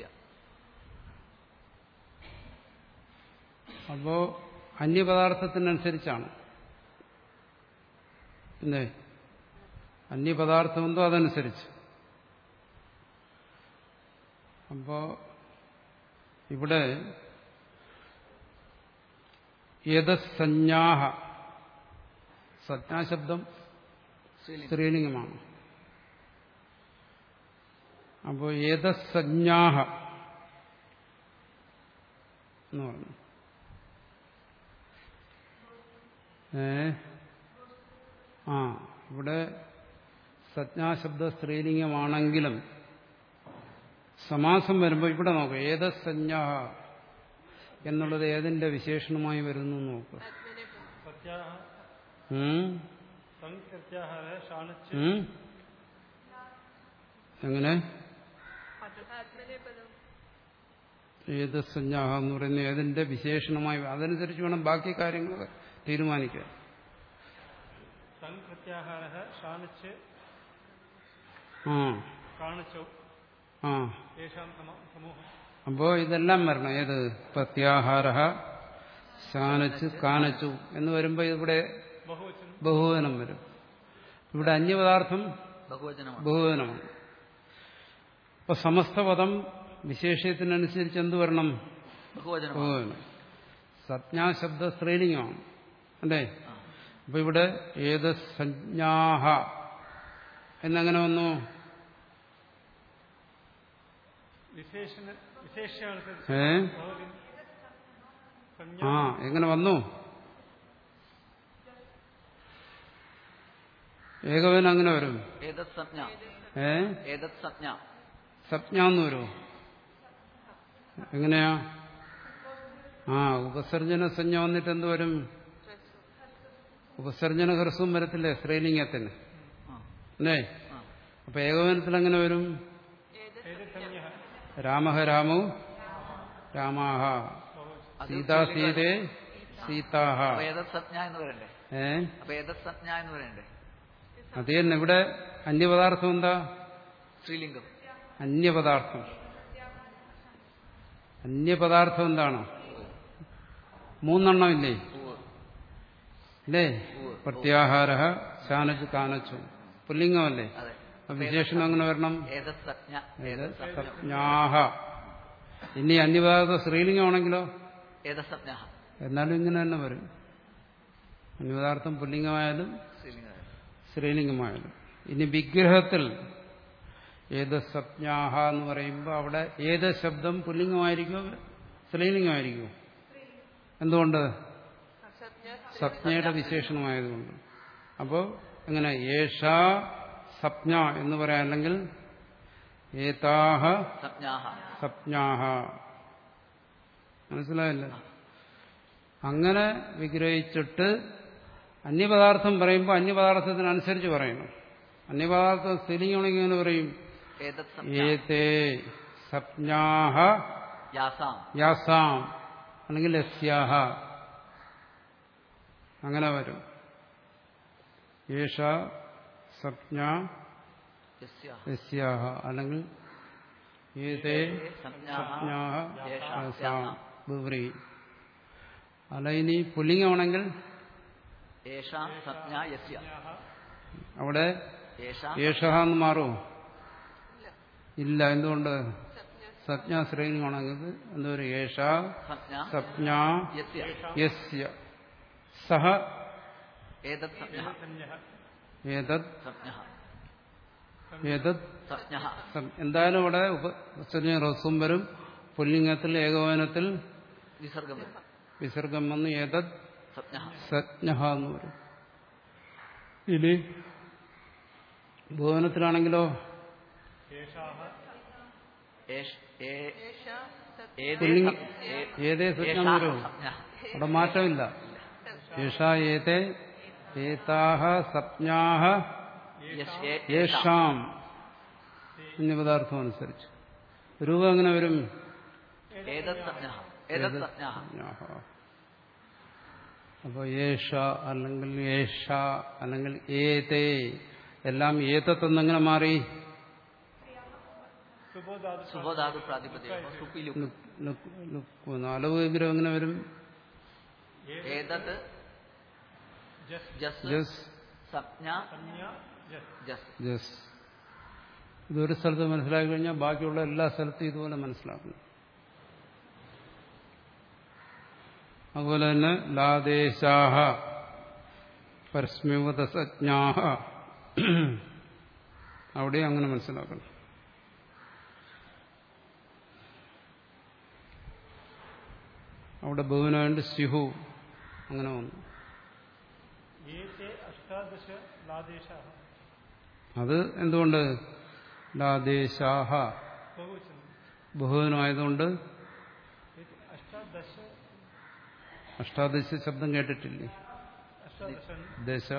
S1: അപ്പോ അന്യപദാർത്ഥത്തിനനുസരിച്ചാണ് എന്തേ അന്യപദാർത്ഥം എന്തോ അതനുസരിച്ച് അപ്പോ ഇവിടെ യഥസഞ്ജാഹ സജ്ഞാശബ്ദം
S2: ശ്രീലിംഗം
S1: സ്ത്രീലിംഗമാണ് അപ്പോൾ ഏതസഞ്ജാഹ എന്ന് പറഞ്ഞു ഏ ആ ഇവിടെ സജ്ഞാശബ്ദ സ്ത്രീലിംഗമാണെങ്കിലും സമാസം വരുമ്പോൾ ഇവിടെ നോക്കുക ഏതസഞ്ജാഹ എന്നുള്ളത് ഏതിന്റെ വിശേഷണമായി വരുന്നു എന്ന് നോക്കുക
S3: ആത്മനെ പദം
S4: सत्याः
S1: ഉം?
S4: सङ्प्रत्याहारः शाणच्च
S1: ഉം? എങ്ങനെ
S3: ആത്മനെ പദം
S1: ഏത് സഞ്ജാഹ എന്ന് പറയുന്ന ഏതിന്റെ വിശേഷണമായി അതനുസരിച്ച് വേണം ബാക്കി കാര്യങ്ങൾ തീരുമാനിക്കാൻ
S4: सङ्प्रत्याहारः शाणच्च
S1: ആ
S4: काणचौ
S1: ആ
S4: येषां सम- समूहः
S1: അപ്പോ ഇതെല്ലാം വരണം ഏത് പ്രത്യാഹാര ശാനച്ചു കാനച്ചു എന്ന് വരുമ്പോൾ ഇവിടെ
S4: बहुवचनं
S1: ബഹുവചനം വരും ഇവിടെ അന്യപദാർത്ഥം
S2: ബഹുവചനമാണ്
S1: ബഹുവചനമാണ് അപ്പൊ സമസ്തപദം വിശേഷത്തിനനുസരിച്ച് എന്ത് വരണം
S2: ബഹുവചനമാണ്
S1: ബഹുവചനം സജ്ഞാശബ്ദ സ്ത്രീലിംഗമാണ് അല്ലേ അപ്പൊ ഇവിടെ ഏത് സജ്ഞാഹ എന്നെങ്ങനെ വന്നു
S4: विशेषण विशेष्यानुसरिച്ച്
S1: ഏ
S4: भवति
S1: ആ
S4: संज्ञा
S1: എങ്ങനെ വന്നു ഏകവൻ അങ്ങനെ വരും
S2: ഏതത് സംജ്ഞ
S1: ഏ
S2: ഏതത് സംജ്ഞ
S1: സപ്ഞ എന്ന് വരുമോ എങ്ങനെയാ ആ ഉപസർജന സംജ്ഞ വന്നിട്ട് എന്ത് വരും ഉപസർജന ഹ്രസ്വം വരത്തില്ലേ സ്ത്രീലിംഗത്തിന്
S2: ആ,
S1: അല്ലേ
S2: ആ.
S1: അപ്പൊ ഏകവനത്തിൽ എങ്ങനെ വരും
S4: एतत्संज्ञः
S1: രാമഹ രാമു രാമാഹ
S4: बहुवचनं
S2: അത്
S1: സീതാ സീതേ സീതാഹ
S2: അപ്പൊ ഏതത് സംജ്ഞ എന്ന് പറയണ്ടേ
S1: ഏ
S2: അപ്പൊ ഏതത് സംജ്ഞ എന്ന് പറയണ്ടേ
S1: അത് തന്നെ ഇവിടെ അന്യപദാർത്ഥം എന്താ
S2: സ്ത്രീലിംഗം
S1: അന്യപദാർത്ഥം അന്യപദാർത്ഥം എന്താണ് മൂന്നെണ്ണം ഇല്ലേ
S2: ഉവ്വ്.
S1: അല്ലേ പ്രത്യാഹാര ശാനച്ചു കാനച്ചു പുല്ലിംഗമല്ലേ
S2: അതെ
S1: അപ്പൊ വിശേഷണം അങ്ങനെ വരണം
S2: ഏതത് സംജ്ഞ
S1: ഏത്
S2: ഏതത് സംജ്ഞ
S1: സപ്ഞാഹ ഇനി അന്യപദാർത്ഥ സ്ത്രീലിംഗമാണെങ്കിലോ
S2: ഏതത് സംജ്ഞ
S1: എന്നാലും ഇങ്ങനെ തന്നെ വരും അന്യപദാർത്ഥം പുല്ലിംഗമായാലും
S2: സ്ത്രീലിംഗം
S1: സ്ത്രീലിംഗമായാലും ഇനി വിഗ്രഹത്തിൽ ഏത് സപ്ഞാഹ എന്ന് പറയുമ്പോൾ അവിടെ ഏത് ശബ്ദം പുല്ലിംഗമായിരിക്കുമോ സ്ത്രീലിംഗമായിരിക്കുമോ എന്തുകൊണ്ട്
S3: സജ്ഞ
S1: സപ്ഞയുടെ വിശേഷണമായതുകൊണ്ട് അപ്പോൾ എങ്ങനെ ഏഷ സപ്ഞ എന്ന് പറയാം അല്ലെങ്കിൽ ഏതാഹ
S2: സംജ്ഞാഹ
S1: സപ്ഞാഹ മനസ്സിലായില്ല അങ്ങനെ വിഗ്രഹിച്ചിട്ട് അന്യപദാർത്ഥം പറയുമ്പോൾ അന്യപദാർത്ഥത്തിനനുസരിച്ച് പറയണം അന്യപദാർത്ഥം സ്ത്രീലിംഗമാണെങ്കിൽ എങ്ങനെ പറയും
S2: ഏതത് സംജ്ഞ
S1: ഏതേ സപ്ഞാഹ
S2: യാസാം
S1: യാസാം അല്ലെങ്കിൽ യസ്യാഹ അങ്ങനെ വരും ഏഷ സപ്ഞ
S2: യസ്യാഹ
S1: യസ്യാഹ അല്ലെങ്കിൽ ഏതേ
S2: സംജ്ഞാഹ
S1: സപ്ഞാഹ
S2: യേഷാം
S1: യാസാം
S2: യാസാം.
S1: ബുവ്രി അല്ല ഇനി പുല്ലിംഗമാണെങ്കിൽ
S2: യേഷാം സംജ്ഞ യസ്യ
S1: അവിടെ
S2: യേഷാം
S1: ഏഷ എന്ന് മാറുമോ ഇല്ല എന്തുകൊണ്ട്
S3: സജ്ഞ
S1: സജ്ഞ ശ്രീലിംഗമാണെങ്കിൽ എന്തോരും ഏഷ
S2: സംജ്ഞ
S1: സപ്ഞ
S2: യസ്യ
S1: യസ്യ സഹ
S2: ഏതത് സംജ്ഞ
S4: संज्ञः
S1: ഏതത്
S2: സംജ്ഞ
S1: ഏതത്
S2: സംജ്ഞ
S1: സം- എന്തായാലും ഇവിടെ ഉപസർജന റസ്വം വരും പുല്ലിംഗത്തിൽ ഏകോപനത്തിൽ
S2: വിസർഗം വരും
S1: വിസർഗം വന്ന് ഏതത്
S2: സംജ്ഞ
S1: സജ്ഞ എന്ന് വരും ഇനി ഭുവനത്തിലാണെങ്കിലോ
S4: एषाः
S2: ഏഷ്- ഏ-
S3: ഏഷ സജ്ഞ
S2: ഏതേ
S1: പുല്ലിംഗ
S2: സം- ഏ-
S1: ഏതേ സജ്ഞ
S2: യേഷാ
S1: എന്ന് വരും
S2: സംജ്ഞ
S1: അവിടെ മാറ്റമില്ല യേഷ ഏതേ ഏതാഹ സപ്ഞാഹ
S2: യശ്- ഏ-
S1: യേഷാം പദാർത്ഥം അനുസരിച്ച് രൂപം എങ്ങനെ വരും
S2: ഏതത് സംജ്ഞ ഏതത് സംജ്ഞ
S1: സപ്ഞാഹ. അപ്പൊ യേഷ അല്ലെങ്കിൽ യേഷ അല്ലെങ്കിൽ ഏതേ എല്ലാം ഏതത്തെന്നെങ്ങനെ മാറി
S4: सुबोधादु
S2: സുബോധാതു പ്രാതിപതിക സുപ്പിലു
S1: ലുക്ക്- ലുക്ക്- ലുക്ക് അലവ് വിഗ്രഹം എങ്ങനെ വരും
S2: ഏതത്
S4: जस्
S2: ജസ്
S1: ജസ്
S2: സംജ്ഞ
S4: संज्ञा जस्
S2: ജസ്
S1: ജസ് ഇതൊരു സ്ഥലത്ത് മനസ്സിലാക്കി കഴിഞ്ഞാൽ ബാക്കിയുള്ള എല്ലാ സ്ഥലത്തും ഇതുപോലെ മനസ്സിലാക്കണം അതുപോലെ തന്നെ ലാദേശാഹ പരസ്മ്യവതസജ്ഞാഹ അവിടെ അങ്ങനെ മനസ്സിലാക്കണം അവിടെ ബഹുവിനായിട്ട് സ്യുഹു അങ്ങനെ വന്നു
S4: एते अष्टादश लादेशाः
S1: അത് എന്തുകൊണ്ട് ലാദേശാഹ
S4: बहुवचनं
S1: ബഹുവനായതുകൊണ്ട്
S4: एते अष्टादश
S1: അഷ്ടാദശ ശബ്ദം കേട്ടിട്ടില്ലേ
S4: अष्टादश
S1: ദശ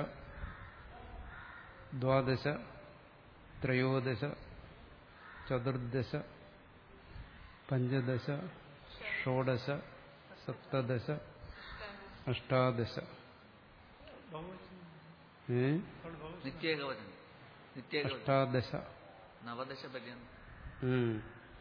S1: ദ്വാദശ ത്രയോദശ ചതുർദശ പഞ്ചദശ ഷോഡശ സപ്തദശ അഷ്ടാദശ
S4: बहुवचनं
S1: ഏ
S4: थोड़ा बहुवचनं
S2: നിത്യേകവചനം നിത്യേകവചനം
S1: അഷ്ടാദശ
S2: നവദശ പര്യന്തം
S1: ഉം.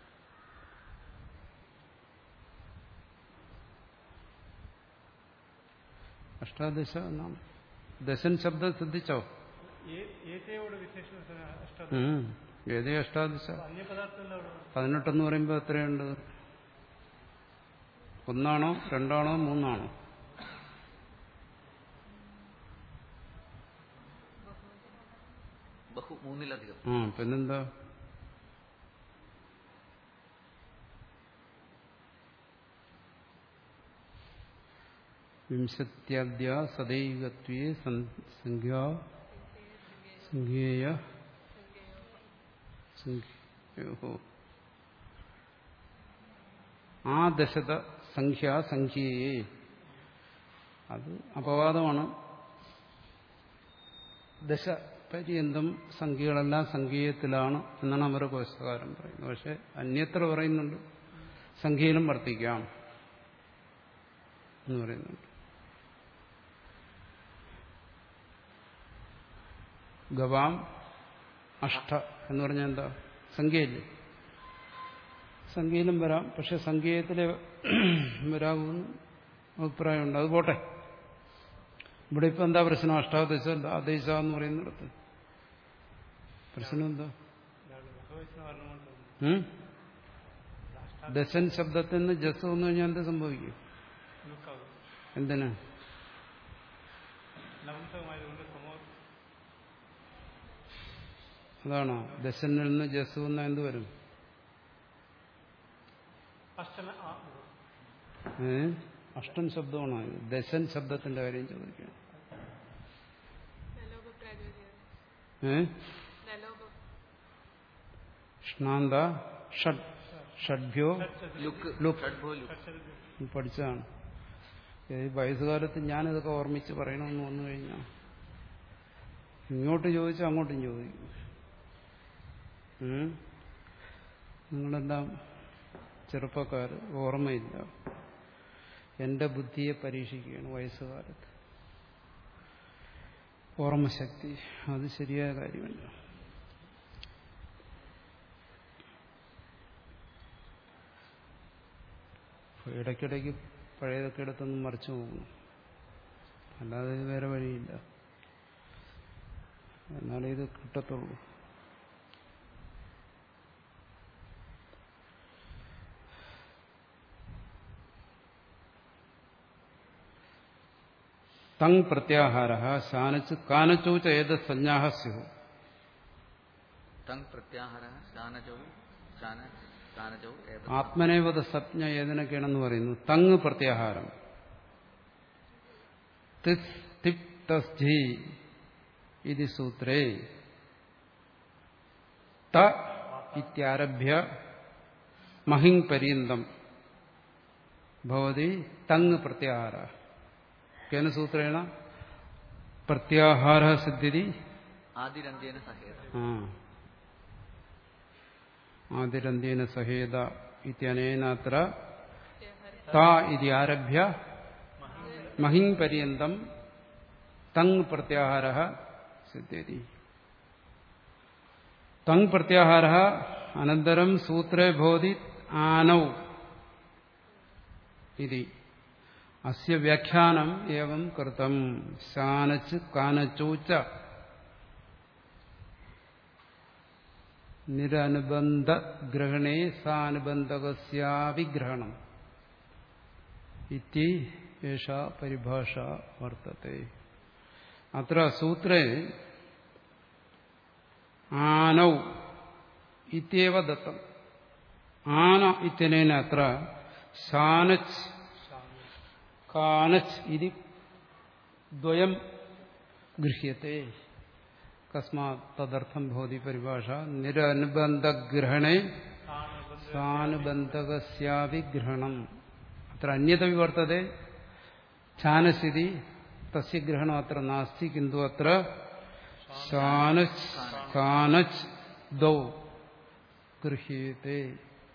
S1: അഷ്ടാദശ എന്നാണ് ദശൻ ശബ്ദം ശ്രദ്ധിച്ചോ
S4: ഏ- ഏതയോട് വിശേഷണത്തിന് അഷ്ടാദശ
S1: ഉം. ഏതേ അഷ്ടാദശ
S4: അന്യപദാർത്ഥമല്ല അവിടെ
S1: പതിനെട്ടെന്ന് പറയുമ്പോൾ എത്രയുണ്ട് ഒന്നാണോ രണ്ടാണോ മൂന്നാണോ
S2: ബഹു മൂന്നിലധികം
S1: ആ പിന്നെന്താ വിംശത്യാദ്യ സദൈവത്വേ സംഖ്യാ സംഖ്യേയ സംഖ്യോ ആ ദശത സംഖ്യ സംഖ്യയെ അത് അപവാദമാണ് ദശ പര്യന്തം സംഖ്യകളെല്ലാം സംഖ്യത്തിലാണ് എന്നാണ് അവരുടെ കോശകാരം പറയുന്നത് പക്ഷെ അന്യത്ര പറയുന്നുണ്ട് സംഖ്യയിലും വർത്തിക്കാം എന്ന് പറയുന്നുണ്ട് ഗവാം അഷ്ട എന്ന് പറഞ്ഞാൽ എന്താ സംഖ്യയില്ലേ സംഖ്യയിലും വരാം പക്ഷെ സംഖ്യത്തിലെ വരാമെന്ന് അഭിപ്രായമുണ്ട് അത് പോട്ടെ ഇവിടെ ഇപ്പം എന്താ പ്രശ്നം അഷ്ടാദശ ആദേശ എന്ന് പറയുന്നിടത്ത് പ്രശ്നം എന്താ
S4: ഇതാണ് ബഹുവചന വർണ്ണം കൊണ്ട് തോന്നുന്നു.
S1: ഉം? ദശൻ ശബ്ദത്തിൽ നിന്ന് ജസ് വന്നു കഴിഞ്ഞാൽ എന്ത് സംഭവിക്കും
S4: ലുക്കാവും
S1: എന്തിന്
S4: നപുംസകമായതുകൊണ്ട് സമോ
S1: അതാണോ ദശനിൽ നിന്ന് ജസ് വന്നാൽ എന്ത് വരും
S4: അഷ്ടമ ആ
S1: ഏ അഷ്ടൻ ശബ്ദമാണോ ഇത്? ദശൻ ശബ്ദത്തിന്റെ കാര്യം ചോദിക്കാം
S3: നലോപ പ്രാചുര്യം
S1: ഏ
S3: നലോപ
S1: ഷ്ണാന്ത ഷഡ് ഷഡ്ഭ്യോ
S2: ലുക്ക്
S1: ലുക്ക്.
S2: ഷഡ്ഭോ ലുക്ക്
S1: പഠിച്ചതാണ് ഈ വയസ്സുകാലത്ത് ഞാനിതൊക്കെ ഓർമ്മിച്ച് പറയണമെന്ന് വന്നു കഴിഞ്ഞാൽ ഇങ്ങോട്ട് ചോദിച്ചാൽ അങ്ങോട്ടും ചോദിക്കും ഉം? നിങ്ങളെല്ലാം ചെറുപ്പക്കാർ ഓർമ്മയില്ല എന്റെ ബുദ്ധിയെ പരീക്ഷിക്കുകയാണ് വയസ്സുകാലത്ത് ഓർമ്മശക്തി അത് ശരിയായ കാര്യമല്ല ഇടയ്ക്കിടയ്ക്ക് പഴയതൊക്കെ എടുത്തൊന്നും മറിച്ചു പോകുന്നു അല്ലാതെ ഇത് വേറെ വഴിയില്ല എന്നാലേ ഇത് കിട്ടത്തുള്ളൂ തങ് പ്രത്യാഹാര ശാനച്ച് കാനച്ചോ ച ഏത് സഞ്ജാഹ സ്യു
S2: തങ് പ്രത്യാഹാര ശാനജൗ ശാന ശാനജൗ ഏത
S1: ആത്മനേവത സപ്ഞ ഏതിനൊക്കെയാണെന്ന് പറയുന്നു തങ് പ്രത്യാഹാരം തിസ് തിപ് തസ് ഝി ഇതി സൂത്രേ ത ഇത്യാരഭ്യ മഹിങ് പര്യന്തം ഭവതി തങ് പ്രത്യാഹാര കേന സൂത്രേണ പ്രത്യാഹാര സിദ്ധിതി
S2: ആദിരന്ത്യേന സഹേത
S1: ആ ആദിരന്ത്യേന സഹേത ഇത്യനേനത്ര ത ഇതി ആരഭ്യ മഹിങ് പര്യന്തം തങ് പ്രത്യാഹാര സിദ്ധ്യതി തങ് പ്രത്യാഹാര അനന്തരം സൂത്രേ ഭവതി ആനൗ ഇതി അസ്യ വ്യാഖ്യാനം ഏവം കൃതം ശാനച്ച് കാനച്ചൂച്ച നിരനുബന്ധ ഗ്രഹണേ സാനുബന്ധകസ്യാവിഗ്രഹണം ഇതി ഏഷ പരിഭാഷ വർത്തത്തെ അത്ര സൂത്രേ ആനൗ ഇത്യവ ദത്തം ആന ഇത്യനേന അത്ര ശാനച്ച് കാനച്ച് ഇതി ദ്വയം ഗൃഹ്യത്തെ കസ്മാത് തദർത്ഥം ഭവതി പരിഭാഷ നിരനുബന്ധഗ്രഹണേ സാനുബന്ധകസ്യാവിഗ്രഹണം അത്ര അന്യത വിവർത്തതെ ഛാനസ്ഥിതി തസ്യ ഗ്രഹണം അത്ര നാസ്തി കിന്തു അത്ര ശാനച്ച് കാനച്ച് ദൗ ഗൃഹ്യത്തെ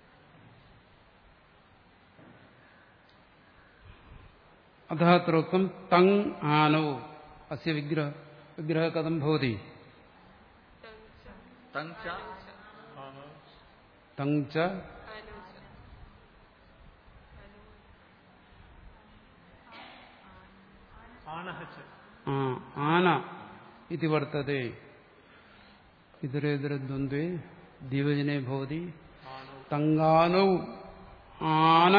S1: അഥാത്രോക്തം തങ് ആനോ അസ്യ വിഗ്രഹ വിഗ്രഹ കഥം ഭവതി
S2: തങ് ച
S1: തങ്ച
S3: അനുജ
S4: ആണഹച്ച്
S1: ആ ആന ഇതി വർത്തത്തെ ഇതരേതര ദ്വന്ദ്വേ ദിവജനെ ഭവതി
S4: ആണോ
S1: തങ്കാനൗ ആന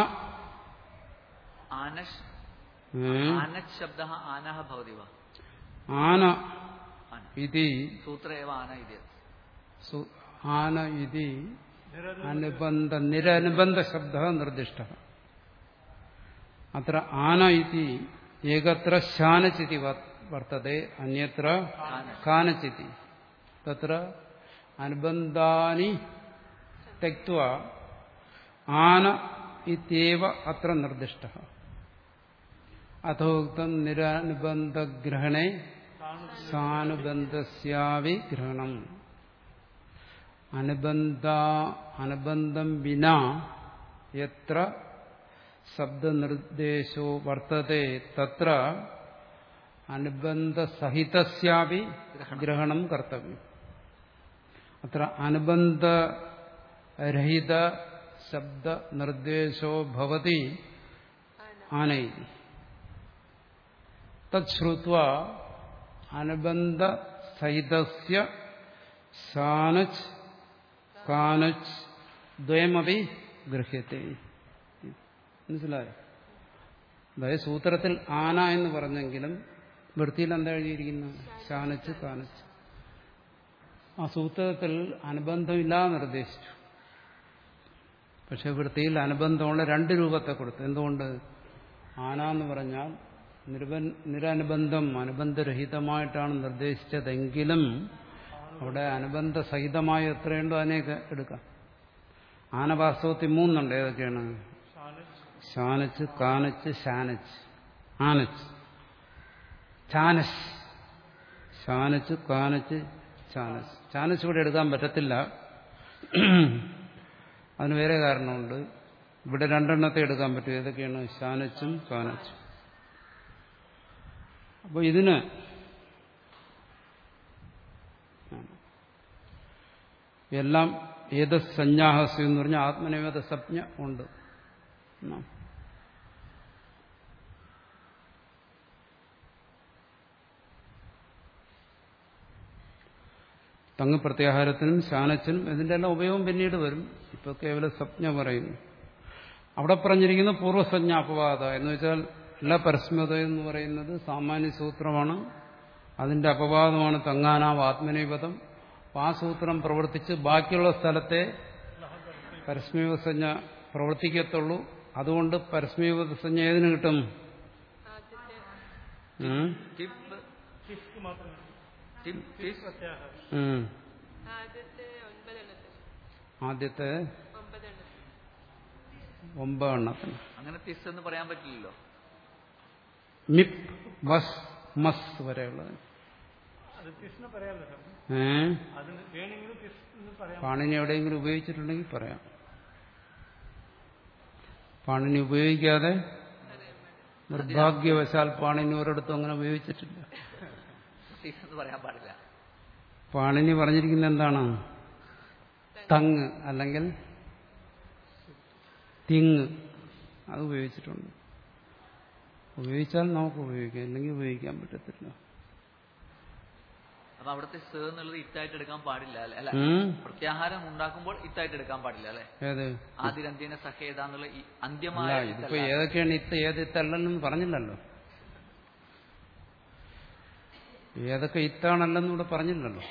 S2: आनश्
S1: ഏ?
S2: आनच् शब्दः आनः भवति वा
S1: ആന
S2: आन
S1: ഇതി
S2: सूत्र एव आन इति अस्ति
S1: സു- ആന ഇതി
S4: നിരത്
S1: അനുബന്ധ നിരനുബന്ധ ശബ്ദ നിർദ്ദിഷ്ട അത്ര ആന ഇതി ഏകത്ര ശാനചിതി വ- വർത്തത്തെ അന്യത്ര കാനചിതി തത്ര അനുബന്ധാനി തെക്വ ആന ഇത്യേവ അത്ര നിർദ്ദിഷ്ട അഥോക്തം നിരനുബന്ധഗ്രഹണേ സാനുബന്ധസ്യാവി ഗ്രഹണം അനുബന്ധ അനുബന്ധം വിനാ എത്ര ശബ്ദനിർദ്ദേശോ വർത്തത്തെ തത്ര അനുബന്ധസഹിതസ്യാപി ഗ്രഹണം കർത്തവ്യം അത്ര അനുബന്ധരഹിത ശബ്ദനിർദ്ദേശോ ഭവതി ആനയിതി തശ്രുത്വ അനുബന്ധസഹിതസ്യ സാനച്ച് കാനച്ച് ദ്വയമപി ഗൃഹ്യത്തെ മനസ്സിലായോ അതായത് സൂത്രത്തിൽ ആന എന്ന് പറഞ്ഞെങ്കിലും വൃത്തിയിൽ എന്താ എഴുതിയിരിക്കുന്നു ശാനച്ച് കാനച്ച് ആ സൂത്രത്തിൽ അനുബന്ധമില്ലാതെ നിർദ്ദേശിച്ചു പക്ഷെ വൃത്തിയിൽ അനുബന്ധമുള്ള രണ്ട് രൂപത്തെ കൊടുത്തു എന്തുകൊണ്ട് ആന എന്ന് പറഞ്ഞാൽ നിരബൻ നിരനുബന്ധം അനുബന്ധരഹിതമായിട്ടാണ് നിർദ്ദേശിച്ചതെങ്കിലും അവിടെ അനുബന്ധസഹിതമായ എത്രയുണ്ടോ അതിനെയൊക്കെ എടുക്കാം ആന വാസ്തവത്തിൽ മൂന്നുണ്ട് ഏതൊക്കെയാണ് ശാനച്ച് കാനച്ച് ശാനച്ച് ആനച്ച് ചാനസ് ശാനച്ച് കാനച്ച് ചാനസ് ചാനസ് ഇവിടെ എടുക്കാൻ പറ്റത്തില്ല അതിന് വേറെ കാരണമുണ്ട് ഇവിടെ രണ്ടെണ്ണത്തെ എടുക്കാൻ പറ്റും ഏതൊക്കെയാണ് ശാനച്ചും കാനച്ചും അപ്പോൾ ഇതിന് എല്ലാം ഏത് സഞ്ജാഹസ്യം എന്ന് പറഞ്ഞാൽ ആത്മനിവേദ സജ്ഞ ഉണ്ട് എന്നാണ്. തങ്ങ് പ്രത്യാഹാരത്തിനും ശാനത്തിനും ഇതിന്റെ എല്ലാം ഉപയോഗം പിന്നീട് വരും ഇപ്പൊ കേവല സജ്ഞ പറയുന്നു അവിടെ പറഞ്ഞിരിക്കുന്ന പൂർവ്വസഞ്ജ അപവാദ എന്ന് വെച്ചാൽ എല്ലാ പരസ്മത എന്ന് പറയുന്നത് സാമാന്യ സൂത്രമാണ് അതിന്റെ അപവാദമാണ് തങ്ങാനാവ് ആത്മനേപദം അപ്പൊ ആ സൂത്രം പ്രവർത്തിച്ച് ബാക്കിയുള്ള സ്ഥലത്തെ പരസ്മീവസഞ്ജ പ്രവർത്തിക്കത്തുള്ളൂ അതുകൊണ്ട് പരസ്മീവസഞ്ജ ഏതിന് കിട്ടും
S3: ആദ്യത്തെ
S1: ഉം?
S2: टिप्
S4: ടിപ്പ് മാത്രം
S2: टिप् टिस्
S4: പ്രത്യാഹാരം
S1: ഉം.
S3: ആദ്യത്തെ ഒൻപതെണ്ണത്തിൽ
S1: ആദ്യത്തെ
S3: ഒമ്പതെണ്ണത്തിൽ
S1: ഒമ്പതെണ്ണത്തിന്
S2: അങ്ങനെ തിസ് എന്ന് പറയാൻ പറ്റില്ലല്ലോ
S1: മിപ് വസ് മസ് വരെയുള്ളത്
S4: അത് തിസ്ന്ന് പറയാമല്ലോ സാർ
S1: ഏ
S4: അതിന് വേണമെങ്കിലും തിസ് എന്ന് പറയാം
S1: പാണിനി എവിടെയെങ്കിലും ഉപയോഗിച്ചിട്ടുണ്ടെങ്കിൽ പറയാം പാണിനി ഉപയോഗിക്കാതെ നിർഭാഗ്യവശാൽ പാണിനി ഒരിടത്തും അങ്ങനെ ഉപയോഗിച്ചിട്ടില്ല
S2: തിസ് എന്ന് പറയാൻ പാടില്ല
S1: പാണിനി പറഞ്ഞിരിക്കുന്നത് എന്താണ് തങ് അല്ലെങ്കിൽ തിങ് അത് ഉപയോഗിച്ചിട്ടുണ്ട് ഉപയോഗിച്ചാൽ നമുക്ക് ഉപയോഗിക്കാം ഇല്ലെങ്കിൽ ഉപയോഗിക്കാൻ പറ്റത്തില്ല
S2: അപ്പൊ അവിടുത്തെ സ എന്നുള്ളത് ഇത്തായിട്ട് എടുക്കാൻ പാടില്ല അല്ലെ അല്ല
S1: ഉം?
S2: പ്രത്യാഹാരം ഉണ്ടാക്കുമ്പോൾ ഇത്തായിട്ട് എടുക്കാൻ പാടില്ല അല്ലെ
S1: ഏത്
S2: ആദിരന്ത്യന സഹേത എന്നുള്ള ഈ
S1: അല്ല
S2: അന്ത്യമായ
S1: ഇതിപ്പോ
S2: ഇത്തല്ല.
S1: ഏതൊക്കെയാണ് ഇത്ത് ഏത് ഇത്തല്ലെന്നും പറഞ്ഞില്ലല്ലോ ഏതൊക്കെ ഇത്താണല്ലെന്നും ഇവിടെ പറഞ്ഞില്ലല്ലോ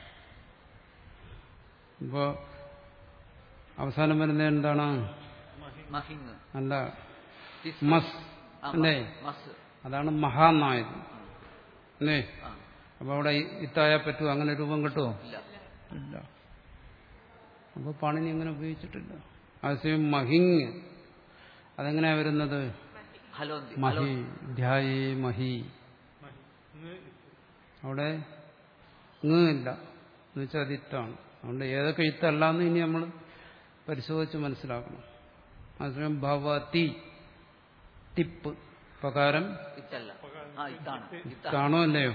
S1: ഇപ്പോ അവസാനം വരുന്നത് എന്താണ്
S2: മഹിങ്
S1: അല്ല
S2: തിസ്.
S1: മസ്
S2: ആ,
S1: അല്ലേ
S2: മസ്
S1: അതാണ് മഹാന്നായത് അല്ലേ
S2: ആ
S1: അപ്പൊ അവിടെ ഇത്തായാൽ പറ്റുമോ അങ്ങനെ രൂപം കിട്ടുമോ
S2: ഇല്ല
S1: ഇല്ല അപ്പൊ പാണിനി അങ്ങനെ ഉപയോഗിച്ചിട്ടില്ല അതേസമയം മഹിങ് അതെങ്ങനെയാ വരുന്നത്
S2: ഹലോന്തി
S1: മഹി ധ്യായേ മഹി
S4: മഹി. ഇന്ന്
S1: അവിടെ ങ് ഇല്ല എന്ന് വെച്ചാൽ അത് ഇത്താണ് അതുകൊണ്ട് ഏതൊക്കെ ഇത്തല്ല എന്ന് ഇനി നമ്മൾ പരിശോധിച്ച് മനസ്സിലാക്കണം അതേസമയം ഭവതി ടിപ്പ് പ്രകാരം
S2: ഇത്തല്ല ആ ഇത്താണ് ഇത്ത
S1: കാണോ അല്ലയോ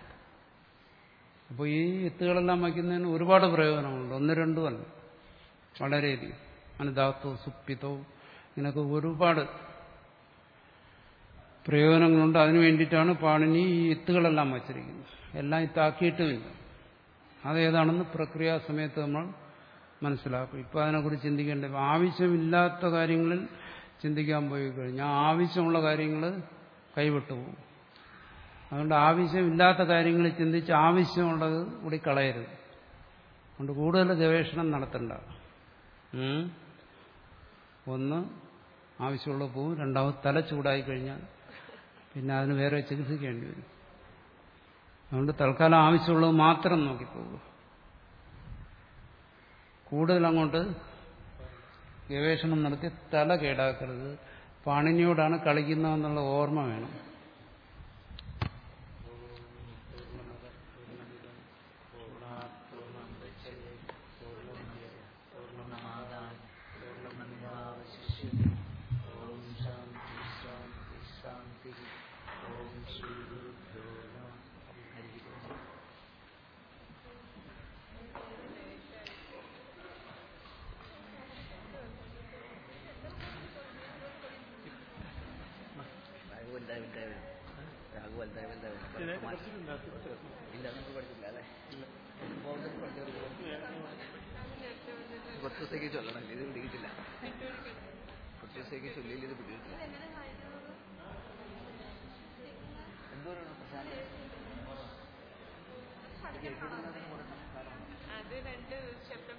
S1: അപ്പോൾ ഈ എത്തുകളെല്ലാം വയ്ക്കുന്നതിന് ഒരുപാട് പ്രയോജനമുണ്ട് ഒന്ന് രണ്ടും അല്ല വളരെയധികം അനുദാത്തോ സുപ്പിത്തോ ഇങ്ങനെയൊക്കെ ഒരുപാട് പ്രയോജനങ്ങളുണ്ട് അതിനു വേണ്ടിയിട്ടാണ് പാണിനി ഈ ഇത്തുകളെല്ലാം വച്ചിരിക്കുന്നത് എല്ലാം ഇത്താക്കിയിട്ടുമില്ല അതേതാണെന്ന് പ്രക്രിയാ സമയത്ത് നമ്മൾ മനസ്സിലാക്കും ഇപ്പം അതിനെക്കുറിച്ച് ചിന്തിക്കേണ്ട ആവശ്യമില്ലാത്ത കാര്യങ്ങളിൽ ചിന്തിക്കാൻ പോയി കഴിഞ്ഞാൽ ആവശ്യമുള്ള കാര്യങ്ങൾ കൈവിട്ടു പോകും അതുകൊണ്ട് ആവശ്യമില്ലാത്ത കാര്യങ്ങൾ ചിന്തിച്ച് ആവശ്യമുള്ളത് കൂടി കളയരുത് അതുകൊണ്ട് കൂടുതൽ ഗവേഷണം നടത്തണ്ട ഉം. ഒന്ന് ആവശ്യമുള്ള പോവും രണ്ടാമത് തല ചൂടായി കഴിഞ്ഞാൽ പിന്നെ അതിന് വേറെ ചികിത്സിക്കേണ്ടി വരും അതുകൊണ്ട് തൽക്കാലം ആവശ്യമുള്ളത് മാത്രം നോക്കി പോകുക കൂടുതൽ അങ്ങോട്ട് ഗവേഷണം നടത്തി തല കേടാക്കരുത് പാണിനിയോടാണ് കളിക്കുന്നതെന്നുള്ള ഓർമ്മ വേണം
S2: പൂർണ്ണമാതാൻ പൂർണ്ണമിവാവശിഷ്യത്തെ ഓം ശാന്തി ശാന്തി ശാന്തി ഓം ശ്രീ ഗുരുഭ്യോ നമഃ ഹരി ഓം രാഘു വലുതായി വലുതായി വരും രാഘു വലുതായി വലുതായി
S4: ഇതിനെ
S2: വരും
S4: പഠിച്ചിട്ടുണ്ടോ?
S2: ഇല്ല നമുക്ക് പഠിച്ചില്ല അല്ലേ ബോർഡിൽ പഠിച്ചവർക്ക് കുറച്ച് ദിവസത്തേക്ക് ചൊല്ലണം ഇത് പിടിക്കിട്ടില്ല കുറച്ച് ദിവസത്തേക്ക് ചൊല്ലിയില്ല ഇത് പിടിക്കിട്ടില്ല എന്തോരാണ് പ്രശാന്ത്
S3: അത് രണ്ട് ശബ്ദം